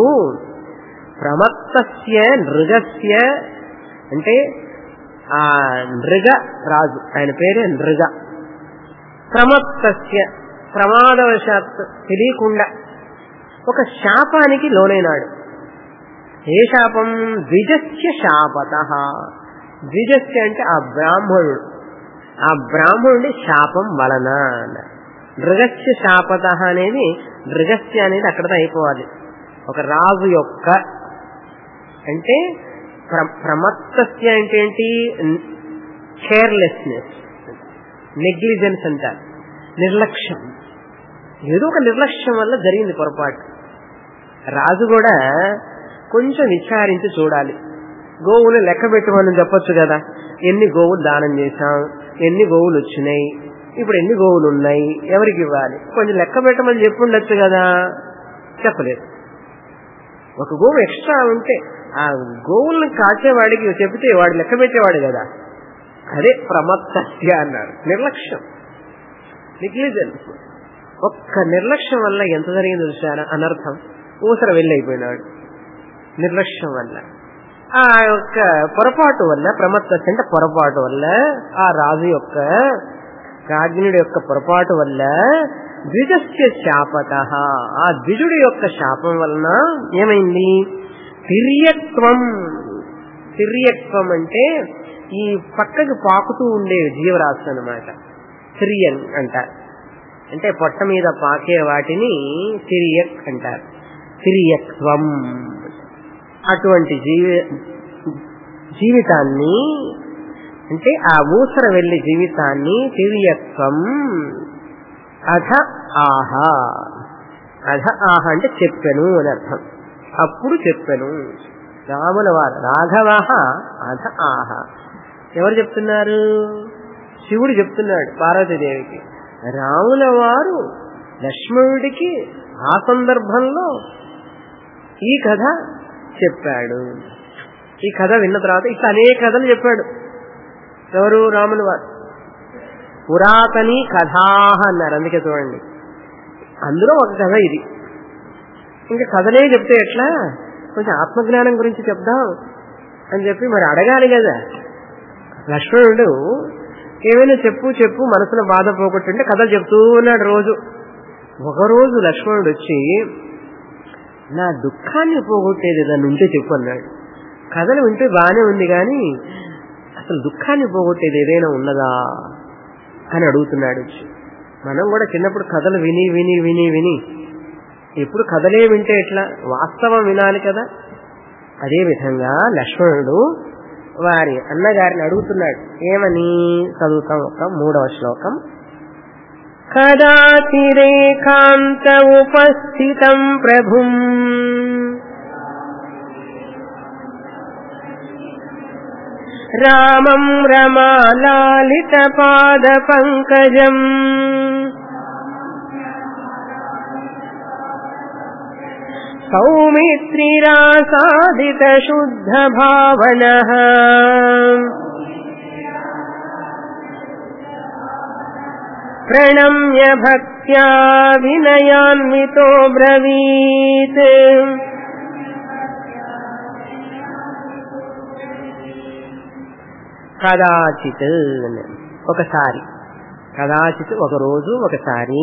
ప్రమత్తస్య నృగస్య అంటే ఆ నృగ రాజు ఆయన పేరే నృగ ప్రమత్తస్య ప్రమాదవశాత్ తెలియకుండా ఒక శాపానికి లోనైనాడు ఏ శాపం ద్విజస్య శాపత ద్విజస్య అంటే ఆ బ్రాహ్మణుడు ఆ బ్రాహ్మణుడి శాపం వలన నృగస్య శాపత అనేది నృగస్య అనేది అక్కడతో అయిపోవాలి ఒక రాజు యొక్క అంటే ప్రమత్తస్య అంటే ఏంటి కేర్లెస్నెస్ నెగ్లిజెన్స్ అంటారు నిర్లక్ష్యం ఏదో ఒక నిర్లక్ష్యం వల్ల జరిగింది పొరపాటు రాజు కూడా కొంచెం విచారించి చూడాలి గోవులు లెక్క పెట్టమని చెప్పొచ్చు కదా ఎన్ని గోవులు దానం చేశాం ఎన్ని గోవులు వచ్చినాయి ఇప్పుడు ఎన్ని గోవులు ఉన్నాయి ఎవరికి ఇవ్వాలి కొంచెం లెక్క పెట్టమని చెప్పుండొచ్చు కదా చెప్పలేదు ఒక గోవు ఎక్స్ట్రా ఉంటే ఆ గోవుల్ని కాచేవాడికి చెబితే వాడు లెక్క పెట్టేవాడు కదా అదే ప్రమత్తస్య అన్నారు నిర్లక్ష్యం నెగ్లిజెన్స్ ఒక్క నిర్లక్ష్యం వల్ల ఎంత జరిగింది చూసారా అనర్థం ఊసర వెళ్ళైపోయినాడు నిర్లక్ష్యం వల్ల ఆ యొక్క పొరపాటు వల్ల ప్రమత్త అంటే పొరపాటు వల్ల ఆ రాజు యొక్క రాజ్ఞుడి యొక్క పొరపాటు వల్ల ద్విజస్య శాపత ఆ ద్విజుడి యొక్క శాపం వలన ఏమైంది తిర్యత్వం తిర్యత్వం అంటే ఈ పక్కకి పాకుతూ ఉండే జీవరాశి అనమాట తిరియన్ అంటారు అంటే పొట్ట మీద పాకే వాటిని తిరియక్ అంటారు తిరియత్వం అటువంటి జీవి జీవితాన్ని అంటే ఆ ఊసర వెళ్లి జీవితాన్ని తిరియత్వం అధ ఆహా అధ ఆహ అంటే చెప్పెను అని అర్థం అప్పుడు చెప్పెను రాముల వారు రాఘవ అధ ఆహ ఎవరు చెప్తున్నారు శివుడు చెప్తున్నాడు పార్వతీదేవికి రాముల వారు లక్ష్మణుడికి ఆ సందర్భంలో ఈ కథ చెప్పాడు ఈ కథ విన్న తర్వాత ఇట్లా అనేక కథలు చెప్పాడు ఎవరు రాముల వారు పురాతని కథా అన్నారు అందుకే చూడండి అందులో ఒక కథ ఇది ఇంకా కథలే చెప్తే ఎట్లా కొంచెం ఆత్మజ్ఞానం గురించి చెప్దాం అని చెప్పి మరి అడగాలి కదా లక్ష్మణుడు ఏమైనా చెప్పు చెప్పు మనసులో బాధ పోగొట్టుంటే కథలు చెప్తూ ఉన్నాడు రోజు ఒకరోజు లక్ష్మణుడు వచ్చి నా దుఃఖాన్ని పోగొట్టేది ఏదన్నా ఉంటే చెప్పు అన్నాడు కథలు వింటే బాగానే ఉంది కానీ అసలు దుఃఖాన్ని పోగొట్టేది ఏదైనా ఉన్నదా అని అడుగుతున్నాడు వచ్చి మనం కూడా చిన్నప్పుడు కథలు విని విని విని విని ఎప్పుడు కథలే వింటే ఎట్లా వాస్తవం వినాలి కదా అదే విధంగా లక్ష్మణుడు వారి అన్నగారిని అడుగుతున్నాడు ఏమని చదువుతాం ఒక మూడవ శ్లోకం కదాతిరేకాంత ఉపస్థితం ప్రభుం రామం రమాలాలిత పాద పంకజం సౌమిత్రిరాసాదిత శుద్ధ భావన ప్రణమ్య భక్త్యా వినయాన్వితో బ్రవీత్ కదాచిత్ ఒకసారి కదాచిత్ ఒక రోజు ఒకసారి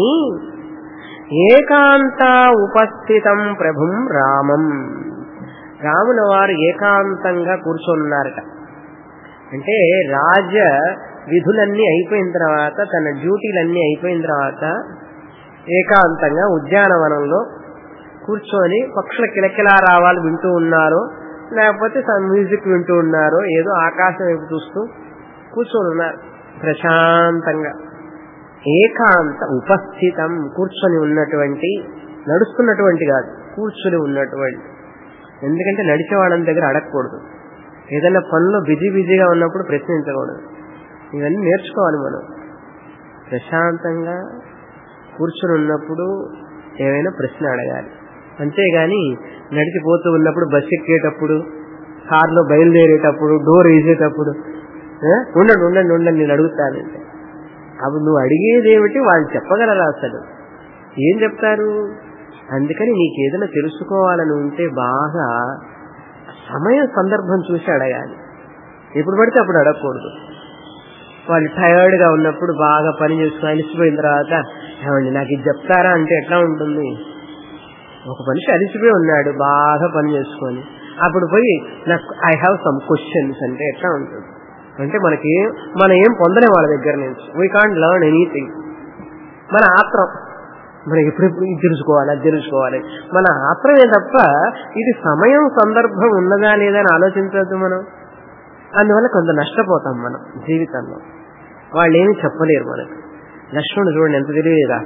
ఏకాంత ఉపస్థితం ప్రభుం రామం రాముల వారు ఏకాంతంగా కూర్చొన్నారట అంటే రాజ విధులన్నీ అయిపోయిన తర్వాత తన డ్యూటీలన్నీ అయిపోయిన తర్వాత ఏకాంతంగా ఉద్యానవనంలో కూర్చొని పక్షుల కిలకిలా రావాలి వింటూ ఉన్నారు లేకపోతే మ్యూజిక్ వింటూ ఉన్నారు ఏదో ఆకాశం వైపు చూస్తూ కూర్చొని ఉన్నారు ప్రశాంతంగా ఏకాంత ఉపస్థితం కూర్చొని ఉన్నటువంటి నడుస్తున్నటువంటి కాదు కూర్చొని ఉన్నటువంటి ఎందుకంటే నడిచే వాళ్ళ దగ్గర అడగకూడదు ఏదైనా పనిలో బిజీ బిజీగా ఉన్నప్పుడు ప్రశ్నించకూడదు ఇవన్నీ నేర్చుకోవాలి మనం ప్రశాంతంగా కూర్చొని ఉన్నప్పుడు ఏమైనా ప్రశ్న అడగాలి అంతేగాని నడిచిపోతూ ఉన్నప్పుడు బస్ ఎక్కేటప్పుడు కారులో బయలుదేరేటప్పుడు డోర్ వేసేటప్పుడు ఉండండి ఉండండి ఉండండి నేను అడుగుతానంటే అప్పుడు నువ్వు అడిగేది ఏమిటి వాళ్ళు చెప్పగలరా అసలు ఏం చెప్తారు అందుకని నీకు ఏదైనా తెలుసుకోవాలని ఉంటే బాగా సమయ సందర్భం చూసి అడగాలి ఎప్పుడు పడితే అప్పుడు అడగకూడదు వాళ్ళు టయర్డ్ గా ఉన్నప్పుడు బాగా పని చేసుకుని అలిసిపోయిన తర్వాత ఏమండి నాకు ఇది చెప్తారా అంటే ఎట్లా ఉంటుంది ఒక మనిషి అలిసిపోయి ఉన్నాడు బాగా పని చేసుకొని అప్పుడు పోయి నాకు ఐ హ్యావ్ సమ్ క్వశ్చన్స్ అంటే ఎట్లా ఉంటుంది అంటే మనకి మనం ఏం పొందలేం వాళ్ళ దగ్గర నుంచి వీ కాంట్ లర్న్ ఎనీథింగ్ మన ఆత్రం మనం ఎప్పుడెప్పుడు ఇది తెలుసుకోవాలి అది తెలుసుకోవాలి మన ఆత్రమే తప్ప ఇది సమయం సందర్భం ఉన్నదా లేదా అని ఆలోచించవద్దు మనం అందువల్ల కొంత నష్టపోతాం మనం జీవితంలో వాళ్ళు ఏమి చెప్పలేరు మనకు లక్ష్మణుడు చూడండి ఎంత తెలియదా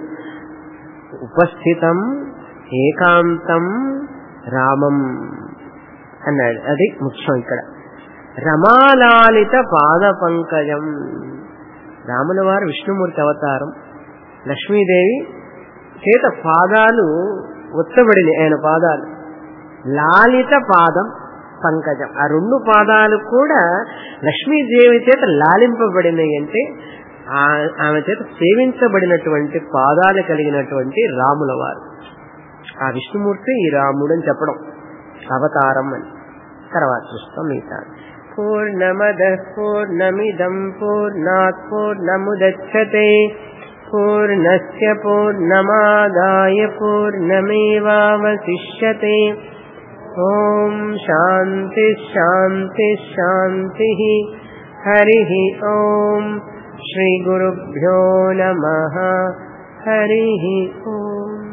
ఉపస్థితం ఏకాంతం రామం అన్నాడు అది ముఖ్యం ఇక్కడ రమాలాలిత పాద పంకజం రాముల వారు విష్ణుమూర్తి అవతారం లక్ష్మీదేవి చేత పాదాలు ఒత్తబడినాయి ఆయన పాదాలు లాలిత పాదం పంకజం ఆ రెండు పాదాలు కూడా లక్ష్మీదేవి చేత లాలింపబడినాయి అంటే ఆమె చేత సేవించబడినటువంటి పాదాలు కలిగినటువంటి రాముల వారు ఆ విష్ణుమూర్తి ఈ రాముడు అని చెప్పడం అవతారం అని తర్వాత చూస్తాం మిగతా పూర్ణమద పూర్ణమిదం పూర్ణాత్ పూర్ణముదచ్చతే పూర్ణస్య పూర్ణమాదాయ పూర్ణమేవావశిష్యతే ఓం శాంతి శాంతి శాంతి హరి ఓం శ్రీ గురుభ్యో నమ హరి ఓం